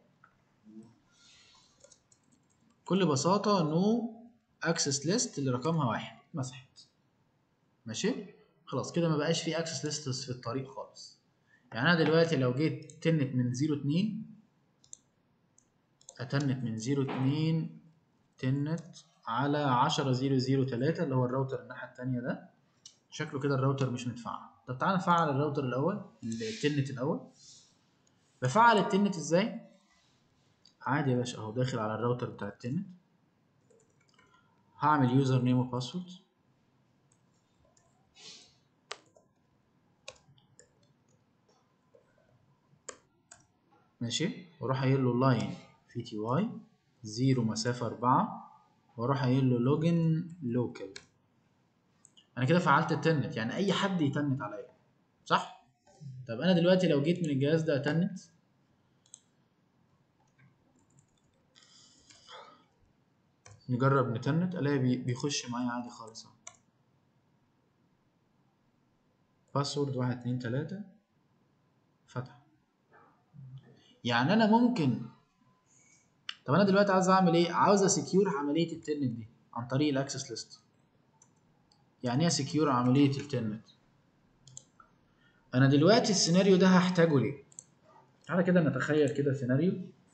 بكل بساطه نو اكسس ليست اللي رقمها واحد مسحت ماشي خلاص كده ما بقاش في اكسس ليستس في الطريق خالص يعني انا دلوقتي لو جيت تنت من 0 2 اتنت من 0 2 تنت على 10 0 0 3 اللي هو الراوتر الناحيه الثانيه ده شكله كده الراوتر مش متفعل طب تعالى نفعل الراوتر الاول التنت الاول بفعل التنت ازاي عادي يا باشا اهو داخل على الراوتر بتاع التنت هعمل يوزر نيم وباسورد ماشي واروح قايل له لاين في تي واي زيرو مسافة أربعة واروح قايل له لوجن لوكال أنا كده فعلت التنت يعني أي حد يتنت عليا صح؟ طب أنا دلوقتي لو جيت من الجهاز ده أتنت نجرب نتنت الاقي بي- بيخش معايا عادي خالص اهو باسورد واحد اتنين تلاتة فتح يعني انا ممكن طب انا دلوقتي عاوز اعمل ايه عاوز اسكيور عمليه التنت دي عن طريق الاكسس ليست يعني ايه اسكيور عمليه التنت انا دلوقتي السيناريو ده هحتاجه ليه تعالى كده نتخيل كده سيناريو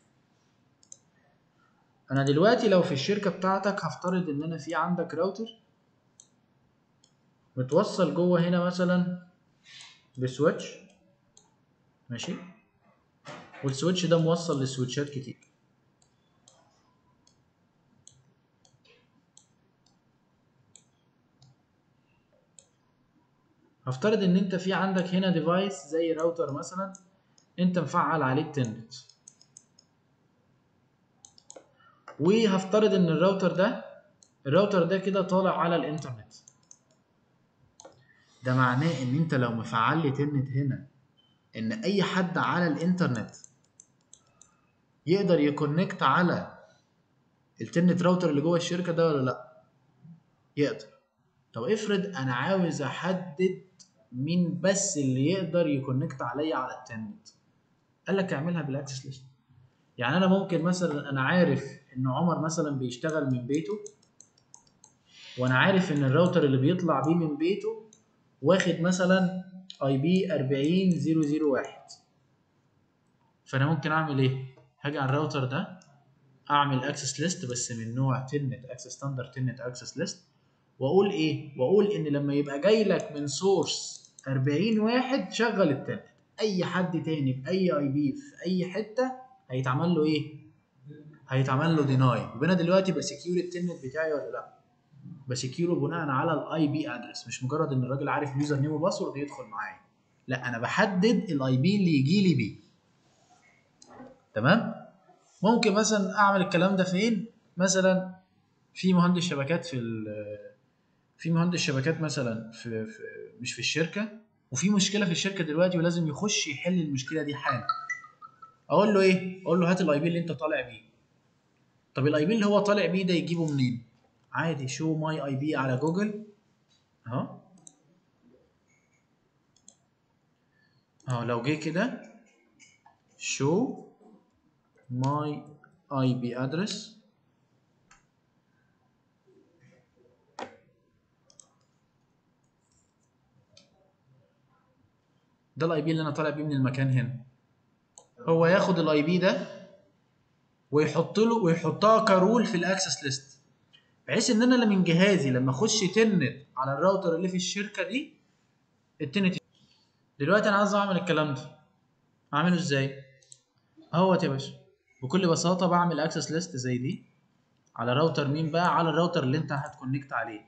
انا دلوقتي لو في الشركه بتاعتك هفترض ان انا في عندك راوتر متوصل جوه هنا مثلا بسويتش ماشي والسويتش ده موصل لسويتشات كتير هفترض ان انت في عندك هنا ديفايس زي راوتر مثلا انت مفعل عليه التنت وهفترض ان الراوتر ده الراوتر ده كده طالع على الانترنت ده معناه ان انت لو مفعل لي تنت هنا ان اي حد على الانترنت يقدر يكونكت على التنت راوتر اللي جوه الشركه ده ولا لا يقدر طب افرض انا عاوز احدد مين بس اللي يقدر يكونكت عليا على التنت قال لك اعملها بالاكسس ليست يعني انا ممكن مثلا انا عارف ان عمر مثلا بيشتغل من بيته وانا عارف ان الراوتر اللي بيطلع بيه من بيته واخد مثلا اي بي 40001 فانا ممكن اعمل ايه هاجي على الراوتر ده اعمل اكسس ليست بس من نوع تنت اكسس ستاندرد تنت اكسس ليست واقول ايه واقول ان لما يبقى جاي لك من سورس 40 واحد شغل التنت اي حد تاني باي اي بي في اي حته هيتعمل له ايه هيتعمل له ديناي يبقى انا دلوقتي بسكيور التنت بتاعي ولا لا بسكيوره بناء على الاي بي ادرس مش مجرد ان الراجل عارف يوزر نيم وباسورد يدخل معايا لا انا بحدد الاي بي اللي يجي لي بيه تمام ممكن مثلا اعمل الكلام ده فين مثلا في مهندس شبكات في ال- في مهندس شبكات مثلا في, في مش في الشركه وفي مشكله في الشركه دلوقتي ولازم يخش يحل المشكله دي حالا اقول له ايه اقول له هات الاي بي اللي انت طالع بيه طب الاي بي اللي هو طالع بيه ده يجيبه منين عادي شو ماي اي بي على جوجل اهو اهو لو جه كده شو ماي اي بي ادرس ده الاي بي اللي انا طالع بيه من المكان هنا هو ياخد الاي بي ده ويحط له ويحطها كرول في الاكسس ليست بحيث ان انا اللي من جهازي لما اخش تنت على الراوتر اللي في الشركه دي التنت دلوقتي انا عايز اعمل الكلام ده اعمله ازاي اهوت يا باشا بكل بساطه بعمل اكسس ليست زي دي على راوتر مين بقى على الراوتر اللي انت هتكونكت عليه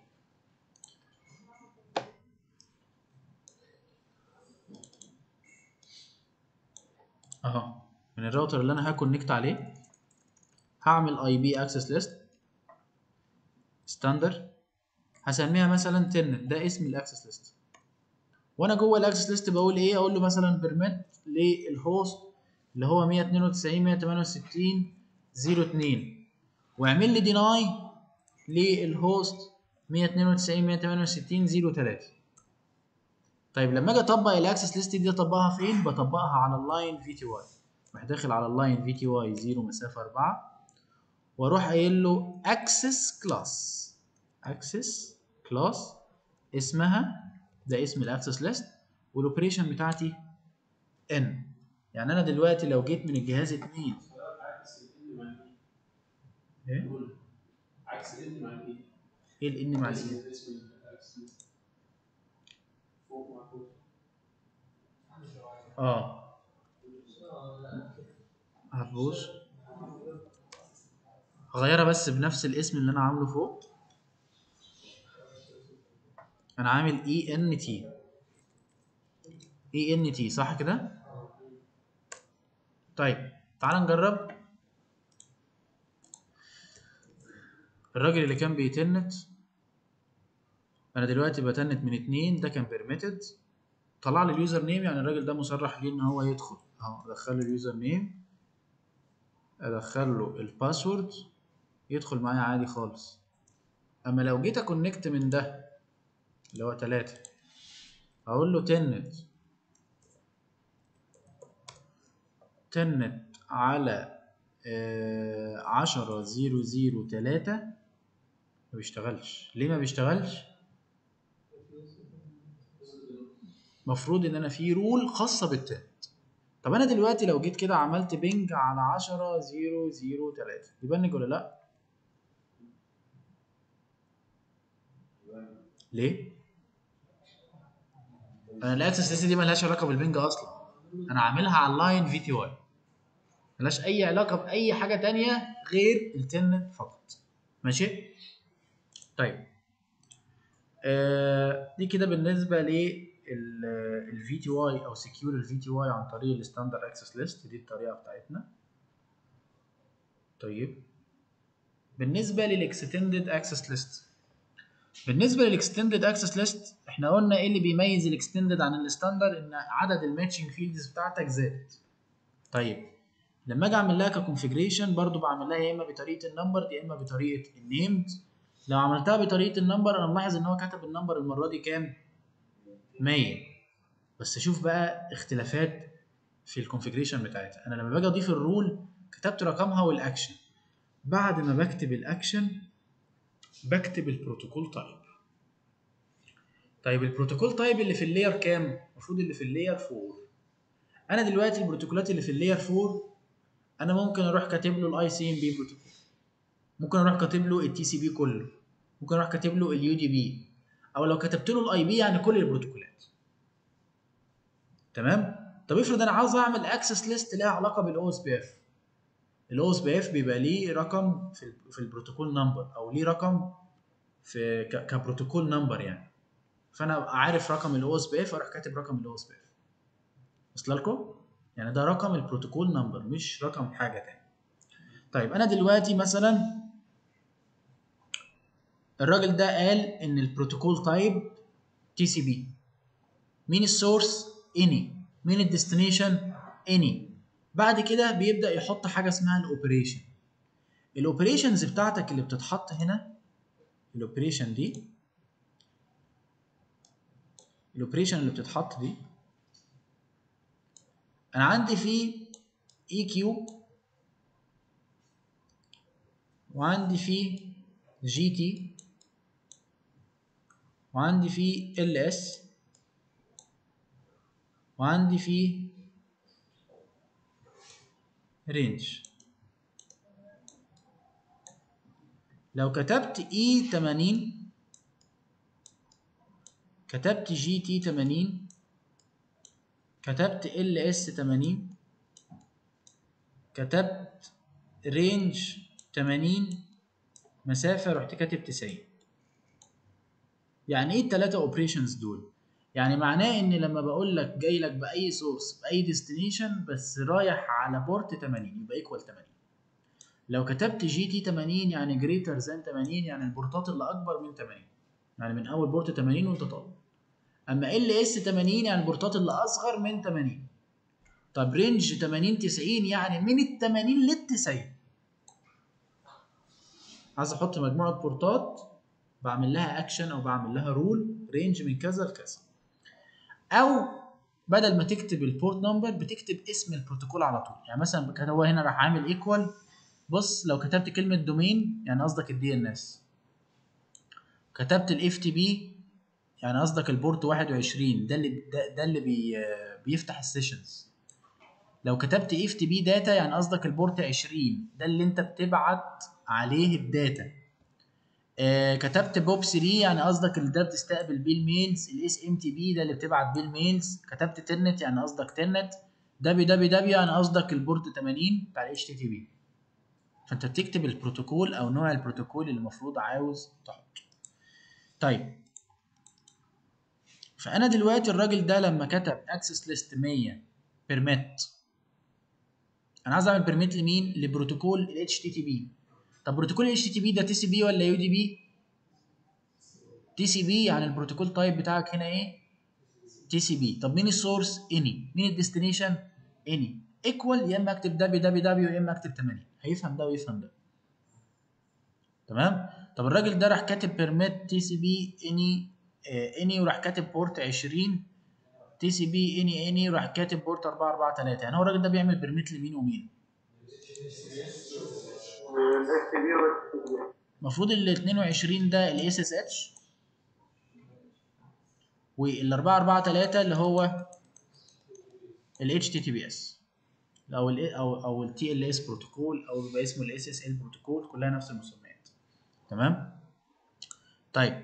اهو من الراوتر اللي انا هكونكت عليه هعمل اي بي اكسس ليست ستاندر هسميها مثلا تنت ده اسم الاكسس ليست وانا جوه الاكسس ليست بقول ايه اقول له مثلا بيرميت للهوست اللي هو 192 168 02 واعمل لي ديناي للهوست 192 168 03 طيب لما اجي اطبق الاكسس ليست دي اطبقها فين بطبقها على اللاين في تي واي اروح داخل على اللاين في تي واي 0 مسافه 4 واروح قايل له اكسس كلاس اكسس كلاس اسمها ده اسم الاكسس ليست والاوبريشن بتاعتي ان يعني انا دلوقتي لو جيت من الجهاز 2 ايه عكس الان مع الايه؟ ايه الان مع الان اسم الأكسس فوق مع فوق اه هتبوظ هغيرها بس بنفس الاسم اللي انا عامله فوق انا عامل اي ان تي اي ان تي صح كده طيب تعال نجرب الراجل اللي كان بيتنت انا دلوقتي بتنت من اتنين ده كان بيرميتد طلع لي اليوزر نيم يعني الراجل ده مصرح ليه ان هو يدخل اهو ادخل له اليوزر نيم ادخل له الباسورد يدخل معايا عادي خالص اما لو جيت اكونكت من ده اللي هو تلاتة اقول له تنت تنت على آه، عشرة زيرو زيرو تلاتة ما بيشتغلش ليه ما بيشتغلش مفروض ان انا في رول خاصه بالتنت طب انا دلوقتي لو جيت كده عملت بينج على 10 0 0 3 يبنج ولا لا ليه انا الاكسس ليست دي ملهاش علاقه بالبنج اصلا انا عاملها على اللاين في تي واي ملهاش اي علاقه باي حاجه تانية غير التنت فقط ماشي طيب آه دي كده بالنسبه للفي تي واي او سكيور الفي تي واي عن طريق الستاندرد اكسس ليست دي الطريقه بتاعتنا طيب بالنسبه للاكستندد اكسس ليست بالنسبه للاكستندد اكسس ليست احنا قلنا ايه اللي بيميز الاكستندد عن الستاندرد ان عدد الماتشنج فيلدز بتاعتك زادت طيب لما اجي اعمل لها ككونفجريشن برضو بعمل لها يا اما بطريقه النمبر يا اما بطريقه النيمد لو عملتها بطريقه النمبر انا ملاحظ ان هو كتب النمبر المره دي كام 100 بس شوف بقى اختلافات في الكونفجريشن بتاعتها انا لما باجي اضيف الرول كتبت رقمها والاكشن بعد ما بكتب الاكشن بكتب البروتوكول تايب طيب البروتوكول تايب اللي في اللاير كام المفروض اللي في اللاير 4 انا دلوقتي البروتوكولات اللي في اللاير 4 انا ممكن اروح كاتب له الاي سي ام بي بروتوكول ممكن اروح كاتب له التي سي بي كله ممكن اروح كاتب له اليو دي بي او لو كتبت له الاي بي يعني كل البروتوكولات تمام طب افرض انا عاوز اعمل اكسس ليست ليها علاقه بالاو اس بي اف الاو اس بي اف بيبقى ليه رقم في ال- في البروتوكول نمبر او ليه رقم في ك- كبروتوكول نمبر يعني فانا ابقى عارف رقم الاو اس بي اف اروح كاتب رقم الاو اس بي اف وصل لكم يعني ده رقم البروتوكول نمبر مش رقم حاجه تاني طيب انا دلوقتي مثلا الراجل ده قال ان البروتوكول تايب تي سي بي مين السورس اني مين الديستنيشن اني بعد كده بيبدا يحط حاجه اسمها الاوبريشن الاوبريشنز بتاعتك اللي بتتحط هنا الاوبريشن دي الاوبريشن اللي بتتحط دي انا عندي في اي كيو وعندي في جي تي وعندي في ال اس وعندي في رينج لو كتبت اي 80 كتبت جي تي 80 كتبت ال اس 80 كتبت رينج 80 مسافة رحت كاتب 90 يعني ايه التلاتة اوبريشنز دول؟ يعني معناه ان لما بقول لك جاي لك باي سورس باي ديستنيشن بس رايح على بورت 80 يبقى ايكوال 80 لو كتبت جي تي 80 يعني جريتر ذان 80 يعني البورتات اللي اكبر من 80 يعني من اول بورت 80 وانت طالع اما ال اس 80 يعني البورتات اللي اصغر من 80 طب رينج 80 90 يعني من ال 80 لل 90 عايز احط مجموعه بورتات بعمل لها اكشن او بعمل لها رول رينج من كذا لكذا او بدل ما تكتب البورت نمبر بتكتب اسم البروتوكول على طول يعني مثلا كان هو هنا راح عامل ايكوال بص لو كتبت كلمه دومين يعني قصدك الدي ان اس كتبت الاف تي بي يعني قصدك البورت 21 ده اللي ده, ده اللي بي بيفتح السيشنز لو كتبت اف تي بي داتا يعني قصدك البورت 20 ده اللي انت بتبعت عليه الداتا آه كتبت بوب 3 يعني قصدك اللي ده بتستقبل بيه الميلز الاس ام تي بي ده اللي بتبعت بيه الميلز كتبت ترنت يعني قصدك ترنت دبليو دبليو دبليو يعني قصدك البورت 80 بتاع الاتش تي تي بي فانت بتكتب البروتوكول او نوع البروتوكول اللي المفروض عاوز تحطه طيب فانا دلوقتي الراجل ده لما كتب اكسس ليست 100 بيرميت انا عايز اعمل بيرميت لمين لبروتوكول ال اتش تي تي بي طب بروتوكول ال اتش تي تي بي ده تي سي بي ولا يو دي بي تي سي بي يعني البروتوكول تايب بتاعك هنا ايه تي سي بي طب مين السورس اني مين الديستنيشن اني ايكوال يا اما اكتب دبليو دبليو دبليو يا اما اكتب 80 هيفهم ده ويفهم ده تمام طب الراجل ده راح كاتب بيرميت تي سي بي اني اني وراح كاتب بورت 20 تي سي بي اني اني وراح كاتب بورت 443 يعني هو الراجل ده بيعمل بيرميت لمين ومين المفروض ال 22 ده الاس اس اتش وال 443 اللي هو الاتش تي تي بي اس او ال او او التي ال اس بروتوكول او بيبقى اسمه الاس اس ال بروتوكول كلها نفس المسميات تمام طيب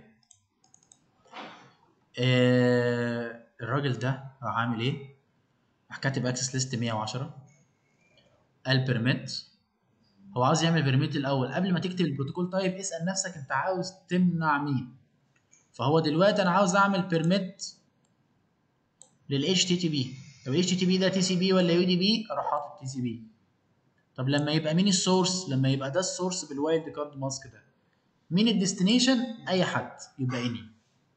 آه الراجل ده راح عامل ايه راح كاتب اكسس ليست 110 قال بيرميت هو عاوز يعمل بيرميت الاول قبل ما تكتب البروتوكول تايب اسال نفسك انت عاوز تمنع مين فهو دلوقتي انا عاوز اعمل بيرميت لل HTTP طب ال HTTP ده تي سي بي ولا يو دي بي اروح حاطط تي سي بي طب لما يبقى مين السورس لما يبقى ده السورس بالوايلد كارد ماسك ده مين الديستنيشن اي حد يبقى اني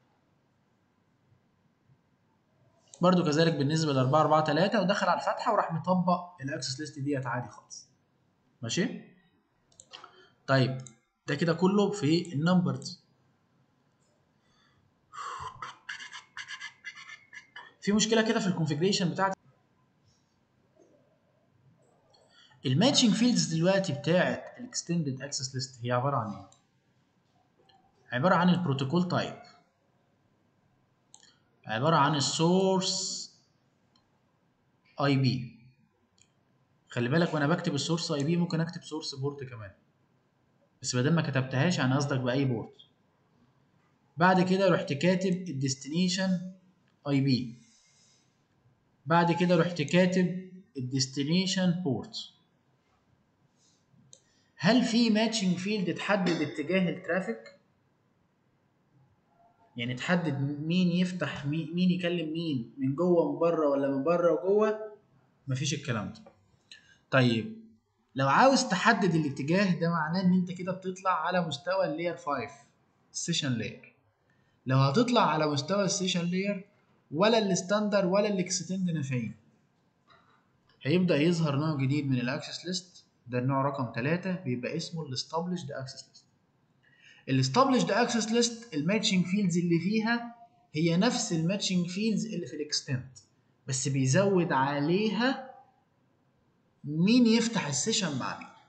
برضو كذلك بالنسبه ل 4 4 3 ودخل على الفتحه وراح مطبق الاكسس ليست ديت عادي خالص ماشي طيب ده كده كله في النمبرز في مشكله كده في الكونفيجريشن بتاعت الماتشنج فيلدز دلوقتي بتاعت الاكستندد اكسس ليست هي عباره عن ايه عباره عن البروتوكول تايب عباره عن السورس اي بي خلي بالك وانا بكتب السورس اي بي ممكن اكتب سورس بورت كمان بس بدل ما كتبتهاش يعني قصدك باي بورت بعد كده رحت كاتب الديستنيشن اي بي بعد كده رحت كاتب الديستنيشن بورت هل في ماتشنج فيلد تحدد اتجاه الترافيك يعني تحدد مين يفتح مين, مين يكلم مين من جوه ومن بره ولا من بره وجوه مفيش الكلام ده طيب لو عاوز تحدد الاتجاه ده معناه ان انت كده بتطلع على مستوى اللاير 5 السيشن لاير لو هتطلع على مستوى السيشن لاير ولا الستاندر ولا الاكستند نافعين هيبدا يظهر نوع جديد من الاكسس ليست ده النوع رقم 3 بيبقى اسمه الاستابلشد اكسس ليست الاستابلشد اكسس ليست الماتشنج فيلدز اللي فيها هي نفس الماتشنج فيلدز اللي في الاكستند بس بيزود عليها مين يفتح السيشن مع مين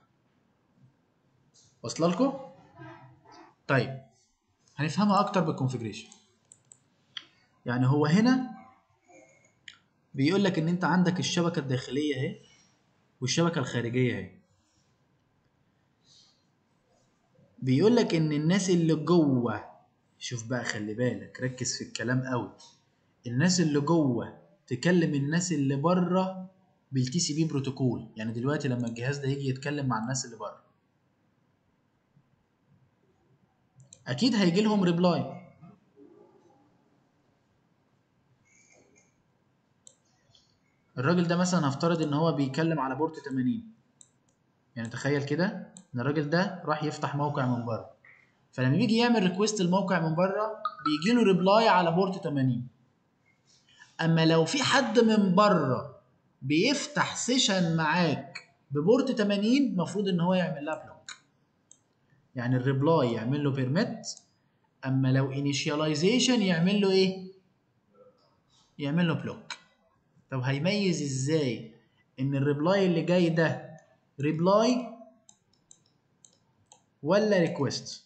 واصله لكم طيب هنفهمها اكتر بالكونفجريشن يعني هو هنا بيقول لك ان انت عندك الشبكه الداخليه اهي والشبكه الخارجيه اهي بيقول لك ان الناس اللي جوه شوف بقى خلي بالك ركز في الكلام قوي الناس اللي جوه تكلم الناس اللي بره بالتي سي بي بروتوكول يعني دلوقتي لما الجهاز ده يجي يتكلم مع الناس اللي بره اكيد هيجي لهم ريبلاي الراجل ده مثلا هفترض ان هو بيتكلم على بورت 80 يعني تخيل كده ان الراجل ده راح يفتح موقع من بره فلما بيجي يعمل ريكويست الموقع من بره بيجي له ريبلاي على بورت 80 اما لو في حد من بره بيفتح سيشن معاك ببورت 80 المفروض ان هو يعمل لها بلوك يعني الريبلاي يعمل له بيرميت اما لو انيشياليزيشن يعمل له ايه يعمل له بلوك طب هيميز ازاي ان الريبلاي اللي جاي ده ريبلاي ولا ريكويست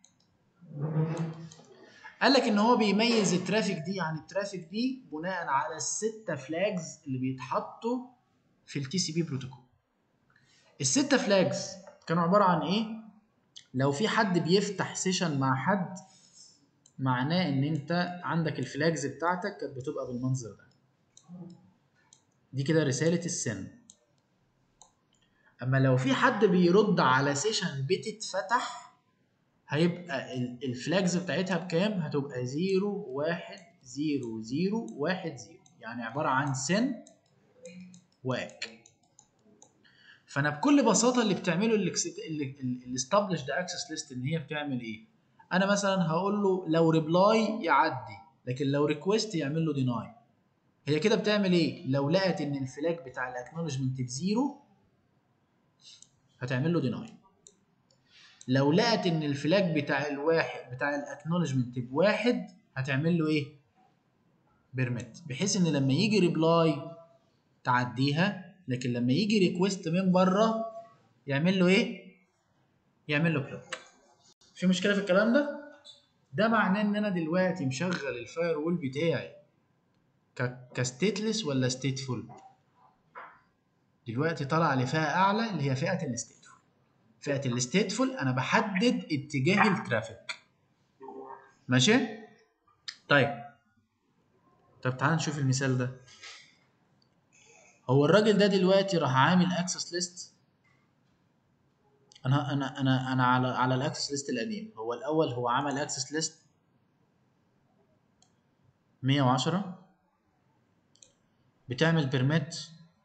قال لك ان هو بيميز الترافيك دي عن الترافيك دي بناء على الستة فلاجز اللي بيتحطوا في التي سي بي بروتوكول الستة فلاجز كانوا عبارة عن ايه لو في حد بيفتح سيشن مع حد معناه ان انت عندك الفلاجز بتاعتك كانت بتبقى بالمنظر ده دي كده رسالة السن اما لو في حد بيرد على سيشن بتتفتح هيبقى ال- الفلاجز بتاعتها بكام هتبقى 0 1 0 0 1 0 يعني عبارة عن سن واك فانا بكل بساطه اللي بتعمله الاستابلشد اكسس ليست ان هي بتعمل ايه انا مثلا هقول له لو ريبلاي يعدي لكن لو ريكويست يعمل له ديناي هي كده بتعمل ايه لو لقت ان الفلاج بتاع الاكنولجمنت بزيرو هتعمل له ديناي لو لقت ان الفلاج بتاع الواحد بتاع الاكنولجمنت بواحد هتعمل له ايه بيرميت بحيث ان لما يجي ريبلاي تعديها لكن لما يجي ريكويست من بره يعمل له ايه يعمل له بلوك في مشكله في الكلام ده ده معناه ان انا دلوقتي مشغل الفاير وول بتاعي ك... كستيتلس ولا ستيتفول دلوقتي طالع لفئه اعلى اللي هي فئه الستيتفول فئه الستيتفول انا بحدد اتجاه الترافيك ماشي طيب طب تعال نشوف المثال ده هو الراجل ده دلوقتي راح عامل اكسس ليست انا انا انا انا على على الاكسس ليست القديم هو الاول هو عمل اكسس ليست 110 بتعمل بيرميت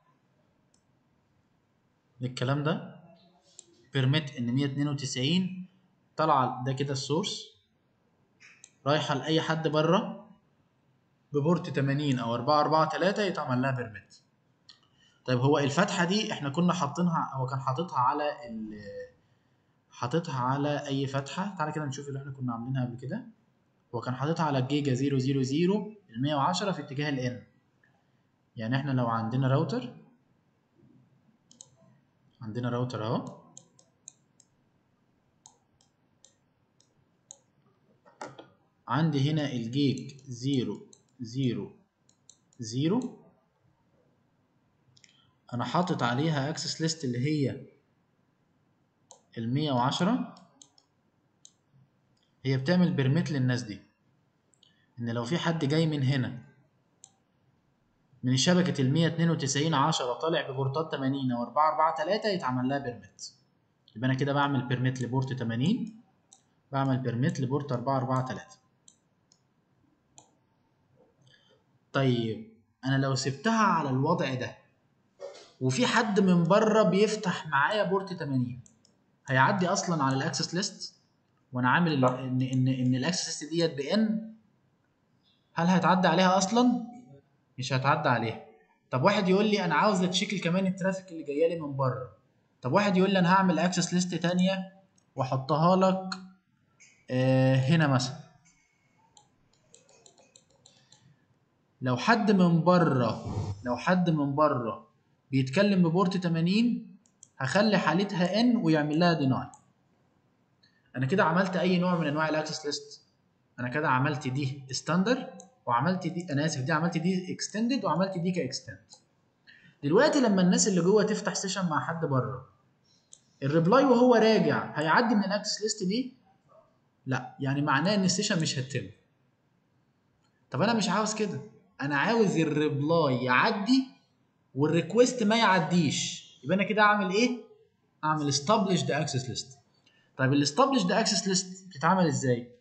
للكلام ده بيرميت ان 192 طالعه ده كده السورس رايحه لاي حد بره ببورت 80 او 443 يتعمل لها بيرميت طيب هو الفتحه دي احنا كنا حاطينها هو كان حاططها على ال حاططها على اي فتحه تعالى كده نشوف اللي احنا كنا عاملينها قبل كده هو كان حاططها على الجيجا 000 ال 110 في اتجاه الان يعني احنا لو عندنا راوتر عندنا راوتر اهو عندي هنا الجيج 0 0 0 انا حاطط عليها اكسس ليست اللي هي ال 110 هي بتعمل بيرميت للناس دي ان لو في حد جاي من هنا من شبكة ال 192 10 طالع ببورتات 80 او 443 يتعمل لها بيرميت يبقى انا كده بعمل بيرميت لبورت 80 بعمل بيرميت لبورت 443 طيب انا لو سبتها على الوضع ده وفي حد من بره بيفتح معايا بورت 80 هيعدي اصلا على الاكسس ليست وانا عامل ال- ان ان ان الاكسس ليست ديت بان هل هيتعدى عليها اصلا مش هيتعدى عليها طب واحد يقول لي انا عاوز اتشيكل كمان الترافيك اللي جايه لي من بره طب واحد يقول لي انا هعمل اكسس ليست تانية واحطها لك آه هنا مثلا لو حد من بره لو حد من بره بيتكلم ببورت 80 هخلي حالتها ان ويعمل لها ديناي انا كده عملت اي نوع من انواع الاكسس ليست انا كده عملت دي ستاندر وعملت دي انا اسف دي عملت دي اكستندد وعملت دي كاكستند دلوقتي لما الناس اللي جوه تفتح سيشن مع حد بره الريبلاي وهو راجع هيعدي من الاكسس ليست دي لا يعني معناه ان السيشن مش هتتم طب انا مش عاوز كده انا عاوز الريبلاي يعدي والريكوست ما يعديش يبقى انا كده اعمل ايه اعمل establish the access list طيب الاستابلش ده اكسس ليست بتتعمل ازاي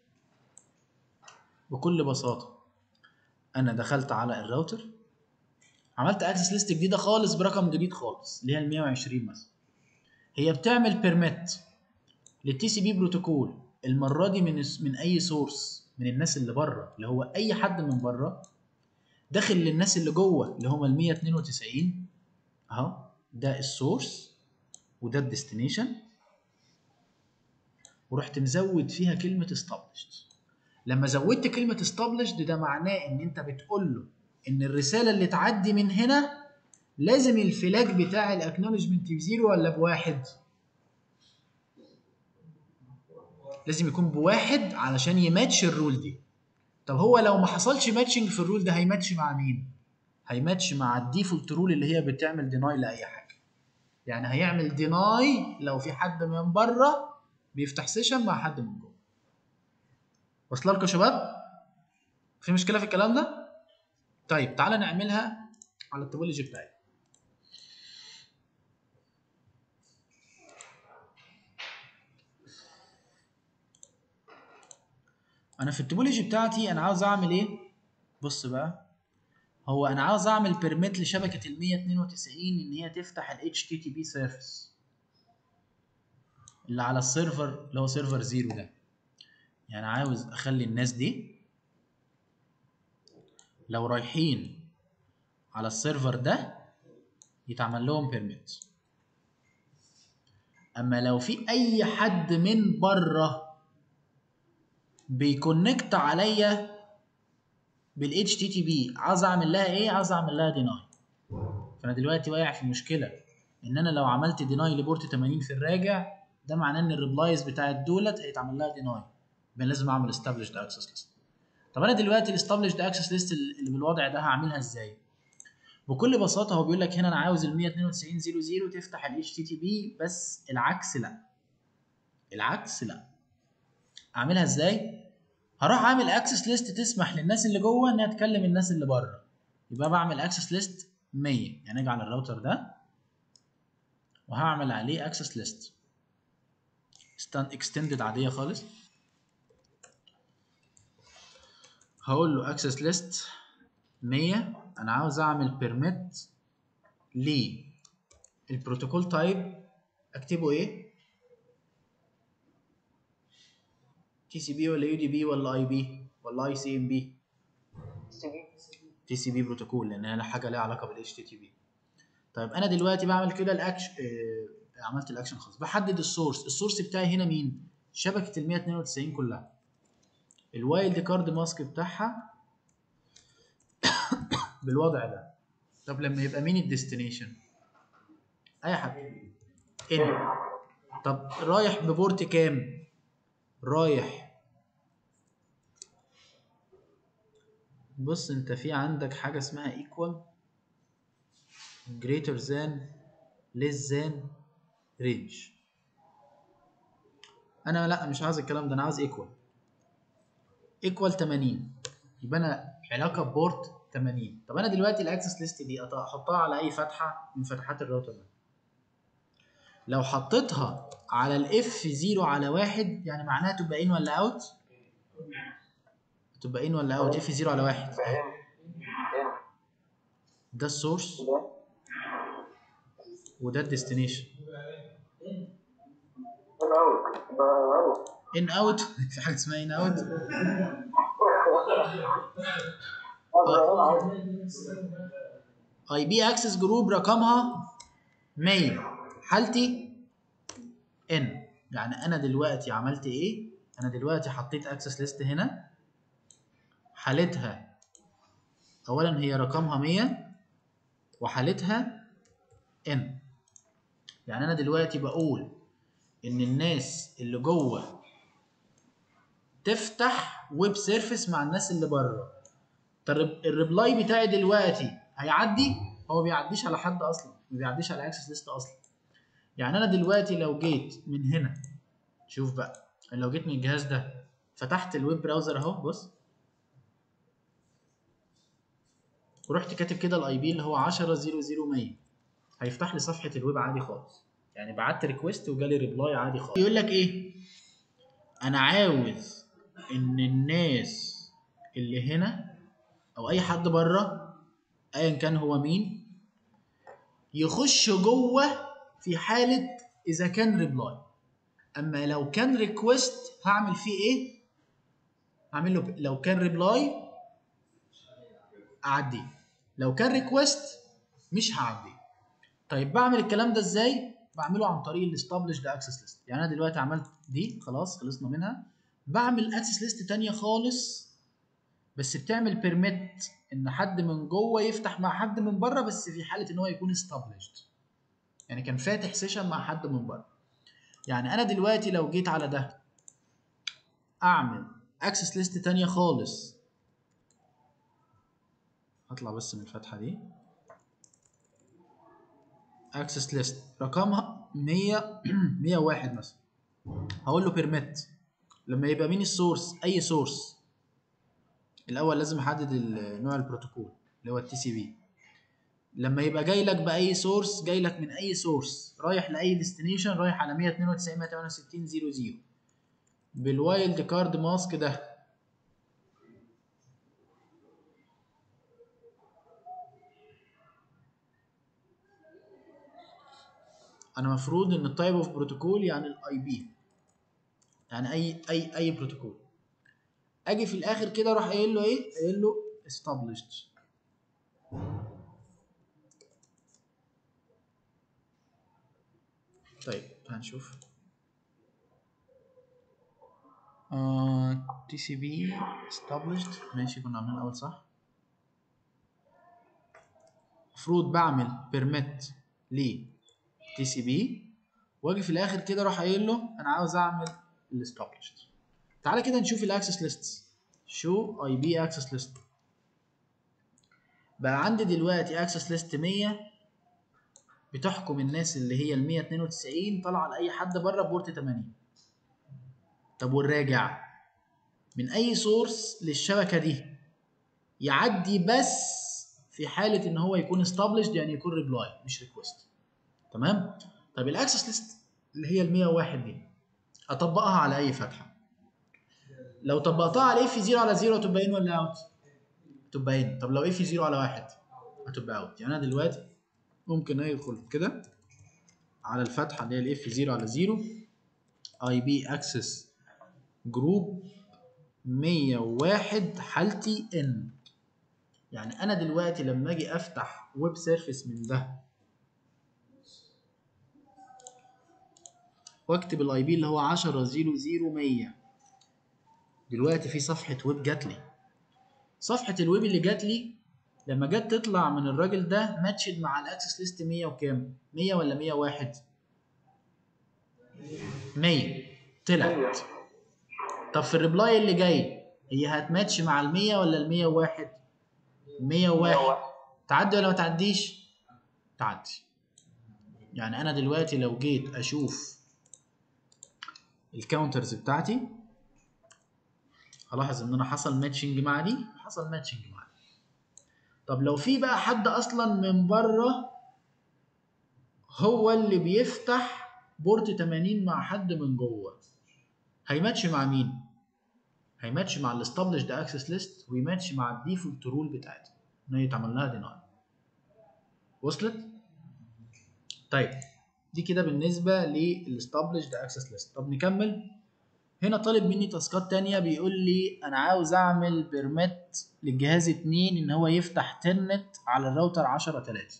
بكل بساطه انا دخلت على الراوتر عملت اكسس ليست جديده خالص برقم جديد خالص اللي هي ال 120 مثلا هي بتعمل بيرميت للتي سي بي بروتوكول المره دي من من اي سورس من الناس اللي بره اللي هو اي حد من بره داخل للناس اللي جوه اللي هم ال 192 اهو ده السورس وده الديستنيشن ورحت مزود فيها كلمه established لما زودت كلمه established ده معناه ان انت بتقول له ان الرساله اللي تعدي من هنا لازم الفلاج بتاع الاكنولجمنت بزيرو ولا بواحد لازم يكون بواحد علشان يماتش الرول دي طب هو لو ما حصلش ماتشنج في الرول ده هيماتش مع مين هيماتش مع الديفولت رول اللي هي بتعمل ديناي لاي حاجه يعني هيعمل ديناي لو في حد من بره بيفتح سيشن مع حد من جوه واصله لكم يا شباب في مشكله في الكلام ده طيب تعالى نعملها على التوبولوجي بتاعي انا في التوبولوجي بتاعتي انا عاوز اعمل ايه بص بقى هو انا عاوز اعمل بيرميت لشبكه ال 192 ان هي تفتح ال HTTP سيرفيس اللي على السيرفر اللي هو سيرفر زيرو ده يعني عاوز اخلي الناس دي لو رايحين على السيرفر ده يتعمل لهم بيرميت اما لو في اي حد من بره بيكونكت عليا بال HTTP عاوز اعمل لها ايه عاوز اعمل لها ديناي فانا دلوقتي واقع في مشكله ان انا لو عملت ديناي لبورت 80 في الراجع ده معناه ان الريبلايز بتاعت دولت هيتعمل لها ديناي يبقى لازم اعمل استابلش ده اكسس ليست طب انا دلوقتي الاستابلش ده اكسس ليست اللي بالوضع ده هعملها ازاي بكل بساطه هو بيقول لك هنا انا عاوز ال 192.0.0 تفتح ال HTTP بس العكس لا العكس لا اعملها ازاي هروح اعمل اكسس ليست تسمح للناس اللي جوه انها تكلم الناس اللي بره يبقى بعمل اكسس ليست 100 يعني اجي على الراوتر ده وهعمل عليه اكسس ليست اكستندد عاديه خالص هقول له اكسس ليست 100 انا عاوز اعمل بيرميت ل البروتوكول تايب اكتبه ايه تي سي بي ولا يو دي بي ولا اي بي ولا اي سي ام بي تي سي بي بروتوكول لان هي حاجه ليها علاقه بالاتش تي تي بي طيب انا دلوقتي بعمل كده الاكشن آه عملت الاكشن خلاص بحدد السورس السورس بتاعي هنا مين شبكه ال 192 كلها الوايلد كارد ماسك بتاعها بالوضع ده طب لما يبقى مين الديستنيشن اي حد ان طب رايح ببورت كام رايح بص انت في عندك حاجة اسمها equal greater than less than range انا لا مش عاوز الكلام ده انا عاوز equal equal 80 يبقى انا علاقة بورت 80 طب انا دلوقتي الاكسس ليست دي احطها على اي فتحة من فتحات الراوتر ده لو حطيتها على الاف 0 على واحد يعني معناها تبقى ان ولا اوت تبقى ان ولا اوت اف 0 على واحد ده السورس وده الديستنيشن ان اوت في حاجه اسمها ان اوت اي بي اكسس جروب رقمها 100 حالتي ان يعني انا دلوقتي عملت ايه انا دلوقتي حطيت اكسس ليست هنا حالتها اولا هي رقمها 100 وحالتها ان يعني انا دلوقتي بقول ان الناس اللي جوه تفتح ويب سيرفيس مع الناس اللي بره طب الريبلاي بتاعي دلوقتي هيعدي هو بيعديش على حد اصلا ما بيعديش على اكسس ليست اصلا يعني انا دلوقتي لو جيت من هنا شوف بقى لو جيت من الجهاز ده فتحت الويب براوزر اهو بص ورحت كاتب كده الاي بي اللي هو 1000100 هيفتح لي صفحه الويب عادي خالص يعني بعت ريكويست وجالي ريبلاي عادي خالص يقول لك ايه انا عاوز ان الناس اللي هنا او اي حد بره ايا كان هو مين يخش جوه في حاله اذا كان ريبلاي اما لو كان ريكويست هعمل فيه ايه هعمل له لو كان ريبلاي اعديه لو كان ريكويست مش هعديه طيب بعمل الكلام ده ازاي بعمله عن طريق الاستابلش ده اكسس ليست يعني انا دلوقتي عملت دي خلاص خلصنا منها بعمل اكسس ليست تانية خالص بس بتعمل بيرميت ان حد من جوه يفتح مع حد من بره بس في حاله ان هو يكون استابلشد يعني كان فاتح سيشن مع حد من بره يعني انا دلوقتي لو جيت على ده اعمل اكسس ليست تانية خالص هطلع بس من الفتحه دي اكسس ليست رقمها 100 101 مثلا هقول له بيرميت لما يبقى مين السورس اي سورس الاول لازم احدد نوع البروتوكول اللي هو التي سي بي لما يبقى جاي لك باي سورس جاي لك من اي سورس رايح لاي ديستنيشن رايح على 192 168 00 بالوايلد كارد ماسك ده انا مفروض ان التايب اوف بروتوكول يعني الاي بي يعني اي اي اي بروتوكول اجي في الاخر كده اروح قايل له ايه قايل له established طيب هنشوف تي سي بي established ماشي كنا عاملين الاول صح المفروض بعمل بيرميت ل تي سي بي واجي في الاخر كده اروح قايل له انا عاوز اعمل الاستابلشد تعالى كده نشوف الاكسس ليست شو اي بي اكسس ليست بقى عندي دلوقتي اكسس ليست 100 بتحكم الناس اللي هي ال 192 طالعه لاي حد بره بورت 80 طب والراجع من اي سورس للشبكه دي يعدي بس في حاله ان هو يكون established يعني يكون ريبلاي مش ريكوست تمام طب الاكسس ليست اللي هي ال 101 دي اطبقها على اي فتحه لو طبقتها على اف 0 على 0 هتبقى ان ولا اوت تبقى ان طب لو اف 0 على 1 هتبقى اوت يعني انا دلوقتي ممكن ادخل كده على الفتحه اللي هي الاف 0 على 0 اي بي اكسس جروب 101 حالتي ان يعني انا دلوقتي لما اجي افتح ويب سيرفيس من ده واكتب الاي بي اللي هو 10 0 0 100 دلوقتي في صفحه ويب جات لي صفحه الويب اللي جات لي لما جت تطلع من الراجل ده ماتشد مع الاكسس ليست 100 وكام 100 ولا 101 100 طلعت طب في الريبلاي اللي جاي هي هتماتش مع ال 100 ولا ال 101 101 تعدي ولا ما تعديش تعدي يعني انا دلوقتي لو جيت اشوف الكاونترز بتاعتي هلاحظ ان انا حصل ماتشنج مع دي حصل ماتشنج مع دي طب لو في بقى حد اصلا من بره هو اللي بيفتح بورت 80 مع حد من جوه هيماتش مع مين هيماتش مع الاستابلش ده اكسس ليست ويماتش مع الديفولت رول بتاعتي ان هي يتعمل لها ديناي وصلت طيب دي كده بالنسبه للاستابلش ده اكسس ليست طب نكمل هنا طالب مني تاسكات تانية بيقول لي انا عاوز اعمل بيرميت للجهاز 2 ان هو يفتح تنت على الراوتر 10 3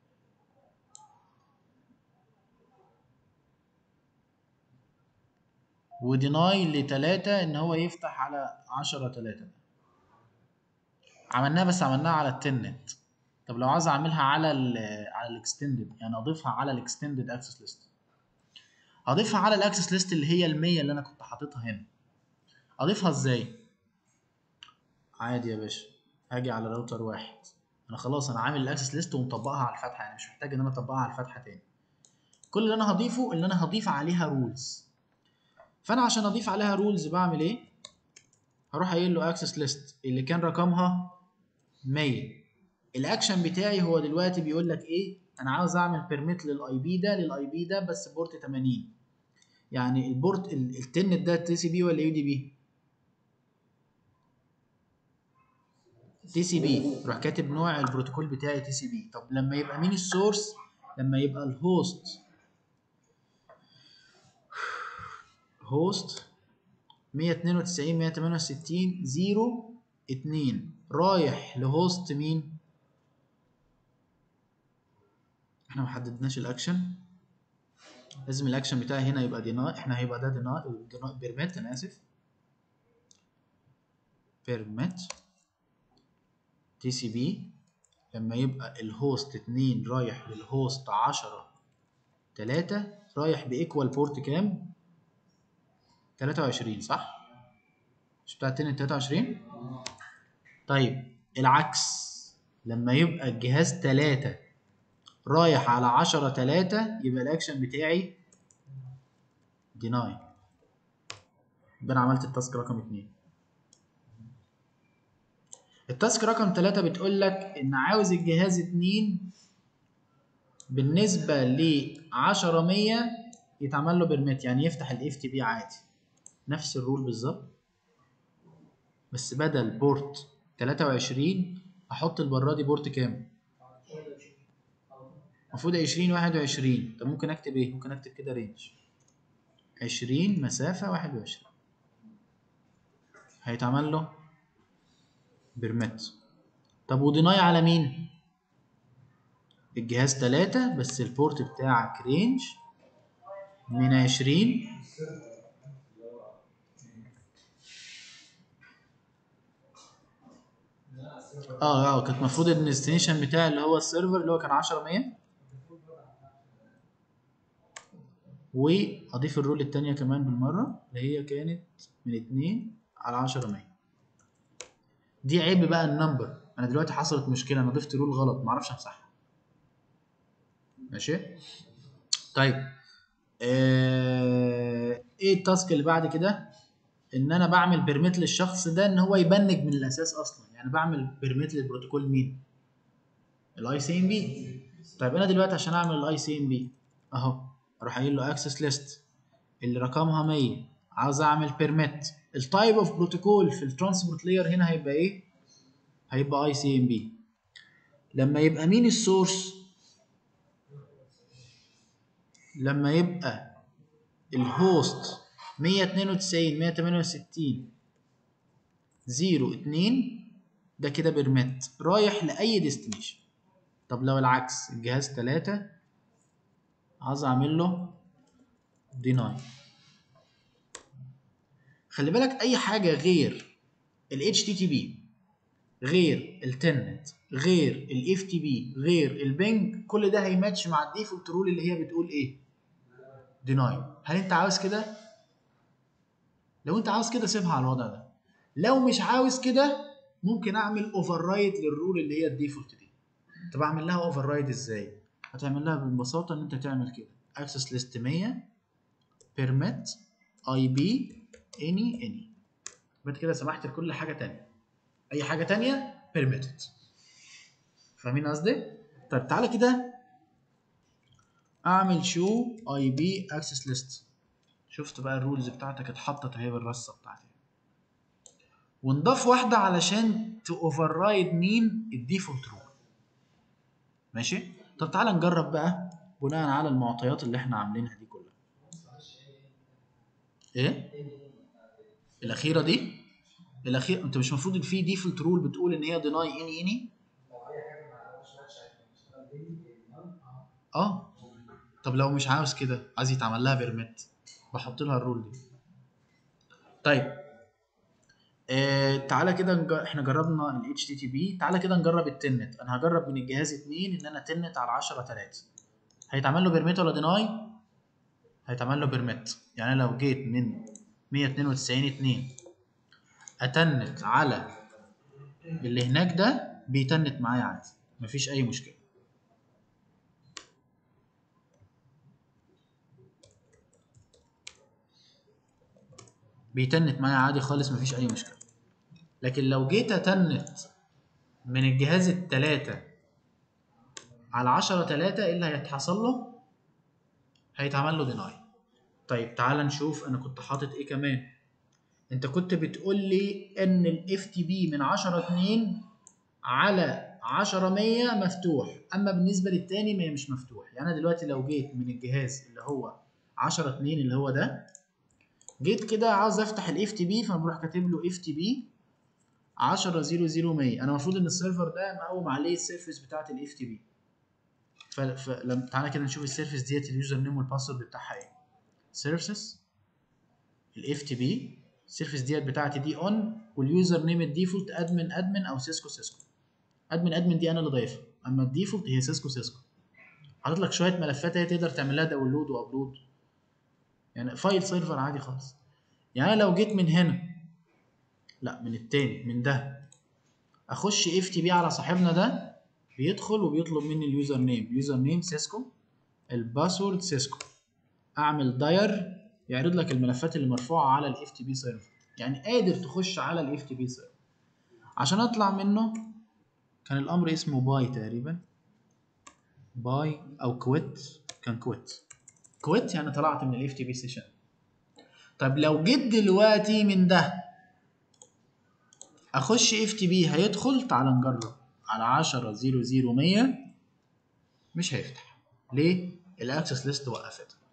وديناي لتلاتة ان هو يفتح على 10 3 عملناها بس عملناها على التنت طب لو عايز اعملها على ال على الاكستندد يعني اضيفها على الاكستندد اكسس ليست اضيفها على الاكسس ليست اللي هي ال 100 اللي انا كنت حاططها هنا اضيفها ازاي عادي يا باشا هاجي على راوتر واحد انا خلاص انا عامل الاكسس ليست ومطبقها على الفتحه يعني مش محتاج ان انا اطبقها على الفتحه تاني كل اللي انا هضيفه ان انا هضيف عليها رولز فانا عشان اضيف عليها رولز بعمل ايه هروح قايل له اكسس ليست اللي كان رقمها 100 الاكشن بتاعي هو دلوقتي بيقول لك ايه انا عاوز اعمل بيرميت للاي بي ده للاي بي ده بس بورت 80 يعني البورت ال- التنت ده تي سي بي ولا يو دي بي تي سي بي روح كاتب نوع البروتوكول بتاعي تي سي بي طب لما يبقى مين السورس لما يبقى الهوست هوست 192 168 0 2 رايح لهوست مين احنا ما حددناش الاكشن لازم الاكشن بتاعي هنا يبقى دينا احنا هيبقى ده دينا دينا بيرميت انا اسف بيرميت تي سي بي لما يبقى الهوست 2 رايح للهوست 10 3 رايح بايكوال بورت كام 23 صح مش بتاع التاني 23 طيب العكس لما يبقى الجهاز 3 رايح على 10 3 يبقى الاكشن بتاعي ديناي يبقى انا عملت التاسك رقم 2 التاسك رقم 3 بتقول لك ان عاوز الجهاز 2 بالنسبه ل 10 100 يتعمل له بيرميت يعني يفتح الاف تي بي عادي نفس الرول بالظبط بس بدل بورت 23 احط المره دي بورت كام المفروض 20 21 طب ممكن اكتب ايه ممكن اكتب كده رينج 20 مسافه 21 هيتعمل له بيرميت طب وديناي على مين الجهاز 3 بس البورت بتاعك رينج من 20 اه اه كانت المفروض الديستنيشن بتاعي اللي هو السيرفر اللي هو كان 10 100 واضيف الرول التانية كمان بالمرة اللي هي كانت من 2 على 10 100 دي عيب بقى النمبر انا دلوقتي حصلت مشكلة انا ضفت رول غلط معرفش امسحها ماشي طيب آه... ايه التاسك اللي بعد كده ان انا بعمل بيرميت للشخص ده ان هو يبنج من الاساس اصلا يعني بعمل بيرميت للبروتوكول مين الاي سي ام بي طيب انا دلوقتي عشان اعمل الاي سي ام بي اهو اروح قايل له اكسس ليست اللي رقمها 100 عاوز اعمل بيرميت التايب اوف بروتوكول في الترانسبورت لاير هنا هيبقى ايه هيبقى اي سي ام بي لما يبقى مين السورس لما يبقى الهوست 192 168 0 2 ده كده بيرميت رايح لاي ديستنيشن طب لو العكس الجهاز 3 عايز اعمل له ديناي خلي بالك اي حاجه غير ال HTTP غير التنت غير ال FTP غير البنج كل ده هيماتش مع الديفولت رول اللي هي بتقول ايه ديناي هل انت عاوز كده لو انت عاوز كده سيبها على الوضع ده لو مش عاوز كده ممكن اعمل اوفر رايد للرول اللي هي الديفولت دي طب اعمل لها اوفر رايد ازاي هتعمل لها ببساطه ان انت تعمل كده اكسس ليست 100 بيرميت اي بي اني اني بعد كده سمحت لكل حاجه تانية اي حاجه تانية بيرميتد فاهمين قصدي طيب تعالى كده اعمل شو اي بي اكسس ليست شفت بقى الرولز بتاعتك اتحطت اهي بالرصه بتاعتي ونضاف واحده علشان تاوفر رايد مين الديفولت رول ماشي طب تعالى نجرب بقى بناء على المعطيات اللي احنا عاملينها دي كلها ايه الاخيره دي الاخير انت مش المفروض ان في ديفولت رول بتقول ان هي ديناي اني اني لو اي حاجه ما مش ماتش هيشتغل بيني اه اه طب لو مش عاوز كده عايز يتعمل لها بيرميت بحط لها الرول دي طيب آه تعالى كده نج... احنا جربنا ال HTTP تعالى كده نجرب التنت انا هجرب من الجهاز 2 ان انا تنت على 10 3 هيتعمل له بيرميت ولا ديناي هيتعمل له بيرميت يعني أنا لو جيت من 192 2 اتنت على اللي هناك ده بيتنت معايا عادي مفيش اي مشكله بيتنت معايا عادي خالص مفيش اي مشكله لكن لو جيت اتنت من الجهاز التلاتة على عشرة تلاتة ايه اللي هيتحصل له هيتعمل له ديناي طيب تعال نشوف انا كنت حاطط ايه كمان انت كنت بتقول لي ان الاف تي بي من 10 2 على 10 100 مفتوح اما بالنسبه للتاني ما هي مش مفتوح يعني انا دلوقتي لو جيت من الجهاز اللي هو 10 2 اللي هو ده جيت كده عاوز افتح الاف تي بي فبروح كاتب له اف تي بي 10 0 0 100 انا المفروض ان السيرفر ده مقوم عليه السيرفيس بتاعت الاف تي بي فلما تعالى كده نشوف السيرفيس ديت اليوزر نيم والباسورد بتاعها ايه سيرفيسز الاف تي بي السيرفيس ديت بتاعتي دي اون واليوزر نيم الديفولت ادمن ادمن او سيسكو سيسكو ادمن ادمن دي انا اللي ضايفها اما الديفولت هي سيسكو سيسكو حاطط لك شويه ملفات هي تقدر تعمل لها داونلود وابلود يعني فايل سيرفر عادي خالص يعني أنا لو جيت من هنا لا من التاني من ده اخش اف تي بي على صاحبنا ده بيدخل وبيطلب مني اليوزر نيم اليوزر نيم سيسكو الباسورد سيسكو اعمل داير يعرض لك الملفات اللي مرفوعه على الاف تي بي سيرفر يعني قادر تخش على الاف تي بي سيرفر عشان اطلع منه كان الامر اسمه باي تقريبا باي او كويت كان كويت كويت يعني طلعت من الاف تي بي سيشن طب لو جيت دلوقتي من ده اخش اف تي بي هيدخل تعال نجرب على 10 0 0 100 مش هيفتح ليه الاكسس ليست وقفتها